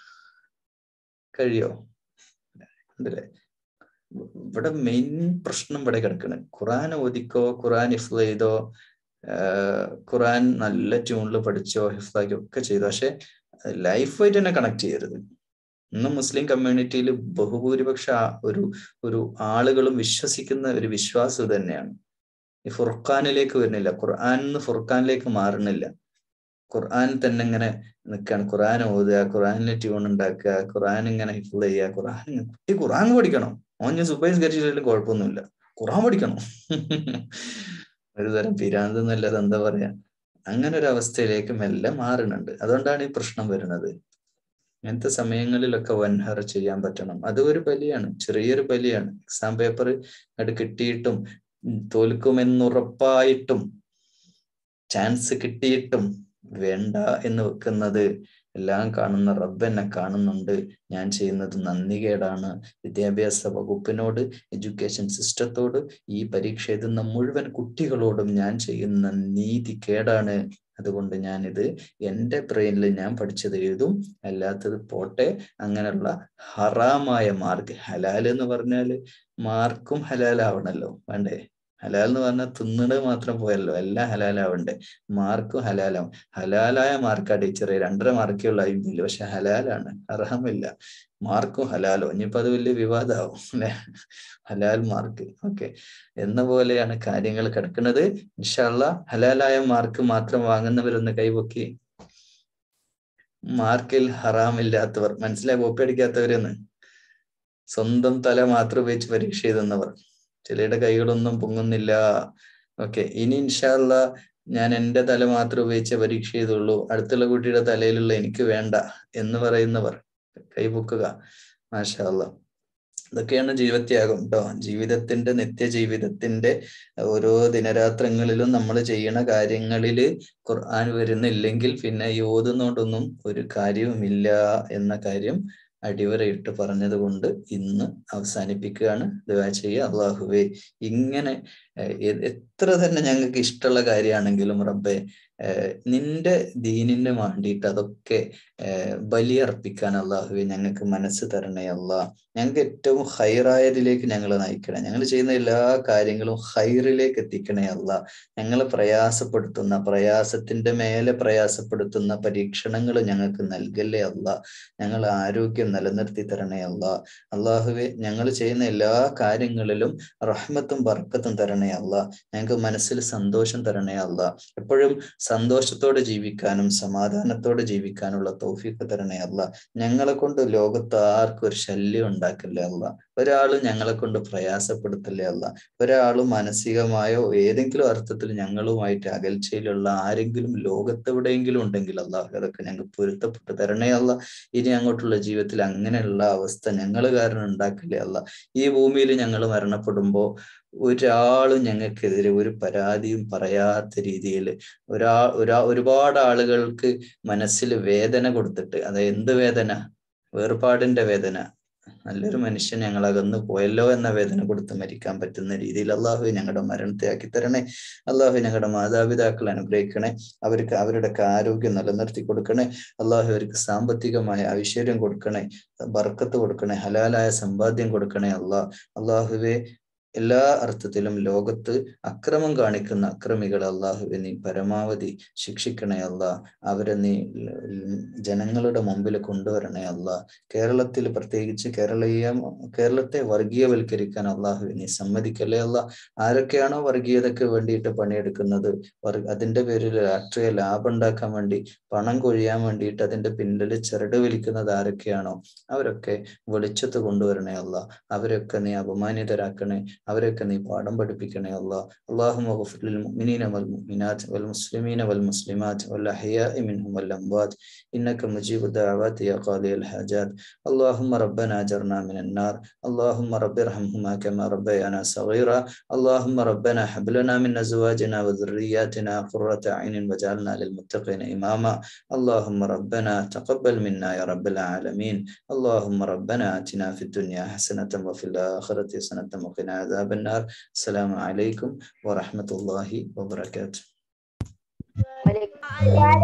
കഴിയോ ഉണ്ടല്ലേ ഇവിടെ മെയിൻ പ്രശ്നം ഇവിടെ കിടക്കണ് ഖുറാൻ ഓദിക്കോ ഖുറാൻ ഹിഫ്ല ചെയ്തോ ഖുറാൻ നല്ല ട്യൂണിൽ പഠിച്ചോ ഹിഫ്ലാക്കി ഒക്കെ ചെയ്തു പക്ഷെ ലൈഫായിട്ട് തന്നെ കണക്ട് ചെയ്യരുത് ഇന്ന് മുസ്ലിം കമ്മ്യൂണിറ്റിയിൽ ബഹുഭൂരിപക്ഷ ഒരു ഒരു ആളുകളും വിശ്വസിക്കുന്ന ഒരു വിശ്വാസം തന്നെയാണ് ഈ ഫുർഖാനിലേക്ക് വരുന്നില്ല ഖുർആൻ ഫുർഖാനിലേക്ക് മാറുന്നില്ല ഖുർആൻ തന്നെ ഇങ്ങനെ നിൽക്കുകയാണ് ഖുർആൻ ഓതുക ഖുർആനിലെ ട്യൂൺ ഉണ്ടാക്കുക ഖുർആൻ ഇങ്ങനെ ഹിഫ്ല ചെയ്യുക ഖുർആൻ കുട്ടി ഖുർആൻ പഠിക്കണം ഓൻ സുബൈസ് കരിച്ചില്ലെങ്കിലും കുഴപ്പമൊന്നുമില്ല ഖുർആൻ പഠിക്കണം ഒരു തരം പിരാന്ത് എന്നല്ലാതെ എന്താ പറയാ അങ്ങനെ ഒരു അവസ്ഥയിലേക്ക് മെല്ലെ മാറുന്നുണ്ട് അതുകൊണ്ടാണ് ഈ പ്രശ്നം വരുന്നത് ഇങ്ങനത്തെ സമയങ്ങളിലൊക്കെ വൻഹർ ചെയ്യാൻ പറ്റണം അത് ഒരു ബലിയാണ് ചെറിയൊരു ബലിയാണ് എക്സാം പേപ്പർ അത് കിട്ടിയിട്ടും തോൽക്കുമെന്നുറപ്പായിട്ടും ചാൻസ് കിട്ടിയിട്ടും വേണ്ട എന്ന് വെക്കുന്നത് എല്ലാം കാണുന്ന റബ്ബ് എന്നെ കാണുന്നുണ്ട് ഞാൻ ചെയ്യുന്നത് നന്ദികേടാണ് വിദ്യാഭ്യാസ വകുപ്പിനോട് എഡ്യൂക്കേഷൻ സിസ്റ്റത്തോട് ഈ പരീക്ഷ എഴുതുന്ന മുഴുവൻ കുട്ടികളോടും ഞാൻ ചെയ്യുന്ന നീതി കേടാണ് അതുകൊണ്ട് ഞാനിത് എൻ്റെ ബ്രെയിനിൽ ഞാൻ പഠിച്ചത് എഴുതും അല്ലാത്തത് പോട്ടെ അങ്ങനെയുള്ള ഹറാമായ മാർക്ക് ഹലാൽ എന്ന് പറഞ്ഞാൽ മാർക്കും ഹലാലാവണല്ലോ വേണ്ടേ ഹലാൽ എന്ന് പറഞ്ഞാൽ തിന്നണത് മാത്രം പോയല്ലോ എല്ലാം ഹലാലാവണ്ടേ മാർക്കും ഹലാലാവും ഹലാലായ മാർക്കാ ടീച്ചറെ രണ്ടര മാർക്കേ ഉള്ള ഇല്ല പക്ഷെ ഹലാലാണ് അർഹമില്ല മാർക്കും ഹലാലോ ഇനിയിപ്പോ അത് വലിയ വിവാദമാവും അല്ലെ ഹലാൽ മാർക്ക് ഓക്കെ എന്ന പോലെയാണ് കാര്യങ്ങൾ കിടക്കുന്നത് ഇൻഷാല്ല ഹലാലായ മാർക്ക് മാത്രം വാങ്ങുന്നവരൊന്ന് കൈപൊക്കി മാർക്കിൽ ഹറാമില്ലാത്തവർ മനസ്സിലായി കോപ്പി അടിക്കാത്തവരെന്ന് സ്വന്തം തല മാത്രം ഉപയോഗിച്ച് പരീക്ഷ എഴുതുന്നവർ ചിലയുടെ കൈകളൊന്നും പൊങ്ങുന്നില്ല ഓക്കെ ഇനി ഇൻഷാല്ല ഞാൻ എൻ്റെ തല മാത്രം ഉപയോഗിച്ച് പരീക്ഷ ചെയ്തുള്ളൂ അടുത്തുള്ള കുട്ടിയുടെ തലയിലുള്ള എനിക്ക് വേണ്ട എന്ന് പറയുന്നവർ കൈപൊക്കുക മാഷാല്ല ഇതൊക്കെയാണ് ജീവത്യാഗം കേട്ടോ ജീവിതത്തിന്റെ നിത്യജീവിതത്തിന്റെ ഓരോ ദിനരാത്രങ്ങളിലും നമ്മൾ ചെയ്യണ കാര്യങ്ങളിൽ ഖുർആൻ വരുന്നില്ലെങ്കിൽ പിന്നെ ഈ ഓതുന്നോണ്ടൊന്നും ഒരു കാര്യവുമില്ല എന്ന കാര്യം അടിവരയിട്ട് പറഞ്ഞത് കൊണ്ട് ഇന്ന് അവസാനിപ്പിക്കുകയാണ് ദുആ ചെയ്യുക അള്ളാഹുവേ ഇങ്ങനെ എത്ര തന്നെ ഞങ്ങൾക്ക് ഇഷ്ടമുള്ള കാര്യമാണെങ്കിലും റബ്ബെ നിന്റെ ദീനിന് വേണ്ടിയിട്ട് അതൊക്കെ ബലിയർപ്പിക്കാൻ അള്ളാഹുവെ ഞങ്ങൾക്ക് മനസ്സ് തരണേ അല്ല ഞങ്ങൾക്ക് ഏറ്റവും ഹൈറായതിലേക്ക് ഞങ്ങൾ നയിക്കണേ ഞങ്ങൾ ചെയ്യുന്ന എല്ലാ കാര്യങ്ങളും ഹൈറിലേക്ക് എത്തിക്കണേ അല്ല ഞങ്ങളെ പ്രയാസപ്പെടുത്തുന്ന പ്രയാസത്തിന്റെ മേലെ പ്രയാസപ്പെടുത്തുന്ന പരീക്ഷണങ്ങൾ ഞങ്ങൾക്ക് നൽകല്ലേ അല്ല ഞങ്ങൾ ആരോഗ്യം നിലനിർത്തി തരണേ അല്ല അള്ളാഹുവെ ഞങ്ങൾ ചെയ്യുന്ന എല്ലാ കാര്യങ്ങളിലും റഹ്മത്തും ബർക്കത്തും തരണേ അല്ല ഞങ്ങൾക്ക് മനസ്സിൽ സന്തോഷം തരണേ അല്ല എപ്പോഴും സന്തോഷത്തോടെ ജീവിക്കാനും സമാധാനത്തോടെ ജീവിക്കാനുള്ള തൗഫീഖ് തരണേ അല്ല ഞങ്ങളെ കൊണ്ട് ലോകത്ത് ആർക്കും ഒരു ശല്യം ഉണ്ടാക്കല്ലേ അല്ല ഒരാളും ഞങ്ങളെ കൊണ്ട് പ്രയാസപ്പെടുത്തല്ലേ അല്ല ഒരാളും മാനസികമായോ ഏതെങ്കിലും അർത്ഥത്തിൽ ഞങ്ങളുമായിട്ട് അകൽച്ചയിലുള്ള ആരെങ്കിലും ലോകത്തെവിടെയെങ്കിലും ഉണ്ടെങ്കിൽ അല്ല അതൊക്കെ ഞങ്ങൾക്ക് പൊരുത്തപ്പെട്ട് തരണേ അല്ല ഇനി അങ്ങോട്ടുള്ള ജീവിതത്തിൽ അങ്ങനെയുള്ള അവസ്ഥ ഞങ്ങൾ കാരണം ഉണ്ടാക്കില്ലേ അല്ല ഈ ഭൂമിയിൽ ഞങ്ങൾ മരണപ്പെടുമ്പോൾ ഒരാളും ഞങ്ങൾക്കെതിരെ ഒരു പരാതിയും പറയാത്ത രീതിയിൽ ഒരാ ഒരാ ഒരുപാട് ആളുകൾക്ക് മനസ്സിൽ വേദന കൊടുത്തിട്ട് അത് എന്ത് വേദന വേർപാടിന്റെ വേദന നല്ലൊരു മനുഷ്യൻ ഞങ്ങൾ അകന്നു പോയല്ലോ എന്ന വേദന കൊടുത്ത് മരിക്കാൻ പറ്റുന്ന രീതിയിൽ അള്ളാഹു ഞങ്ങളുടെ മരണത്തെ ആക്കി തരണേ അള്ളാഹു ഞങ്ങളുടെ മാതാപിതാക്കൾ അനുഗ്രഹിക്കണേ അവർക്ക് അവരുടെ ആരോഗ്യം നിലനിർത്തി കൊടുക്കണേ അള്ളാഹു അവർക്ക് സാമ്പത്തികമായ ഐശ്വര്യം കൊടുക്കണേ ബർക്കത്ത് കൊടുക്കണേ ഹലാലായ സമ്പാദ്യം കൊടുക്കണേ അള്ളാഹ് അള്ളാഹുവെ എല്ലാ അർത്ഥത്തിലും ലോകത്ത് അക്രമം കാണിക്കുന്ന അക്രമികളെ അള്ളാഹുവെ നീ പരമാവധി ശിക്ഷിക്കണേ അല്ല അവരെ നീ ജനങ്ങളുടെ മുമ്പിൽ കൊണ്ടുവരണേ അല്ല കേരളത്തിൽ പ്രത്യേകിച്ച് കേരളീയ കേരളത്തെ വർഗീയവൽക്കരിക്കാൻ അള്ളാഹു നീ സമ്മതിക്കല്ലേ അല്ല ആരൊക്കെയാണോ വർഗീയതയ്ക്ക് വേണ്ടിയിട്ട് പണിയെടുക്കുന്നത് വർ- അതിന്റെ പേരിൽ രാഷ്ട്രീയ ലാഭം ഉണ്ടാക്കാൻ വേണ്ടി പണം കൊഴിയാൻ വേണ്ടിയിട്ട് അതിന്റെ പിന്നിൽ ചിരട് വലിക്കുന്നത് ആരൊക്കെയാണോ അവരൊക്കെ വെളിച്ചത്ത് കൊണ്ടുവരണേ അല്ല അവരൊക്കെ നീ അപമാനിതരാക്കണേ അവരൊക്കെ നീ പാഠം പഠിപ്പിക്കണേ അല്ല اللهم اغفر للمؤمنين والمؤمنات والمسلمين والمسلمات والأحياء منهم والأموات إنك مجيب الدعوات يا قاضي الحاجات اللهم ربنا أجرنا من النار اللهم رب ارحمهما كما ربيانا صغيرا اللهم ربنا هب لنا من أزواجنا وذرياتنا قرة عين واجعلنا للمتقين إماما اللهم ربنا تقبل منا يا رب العالمين اللهم ربنا آتنا في الدنيا حسنة وفي الآخرة حسنة وقنا عذاب النار السلام عليكم ورحمة الله وبركاته വലൈക്കും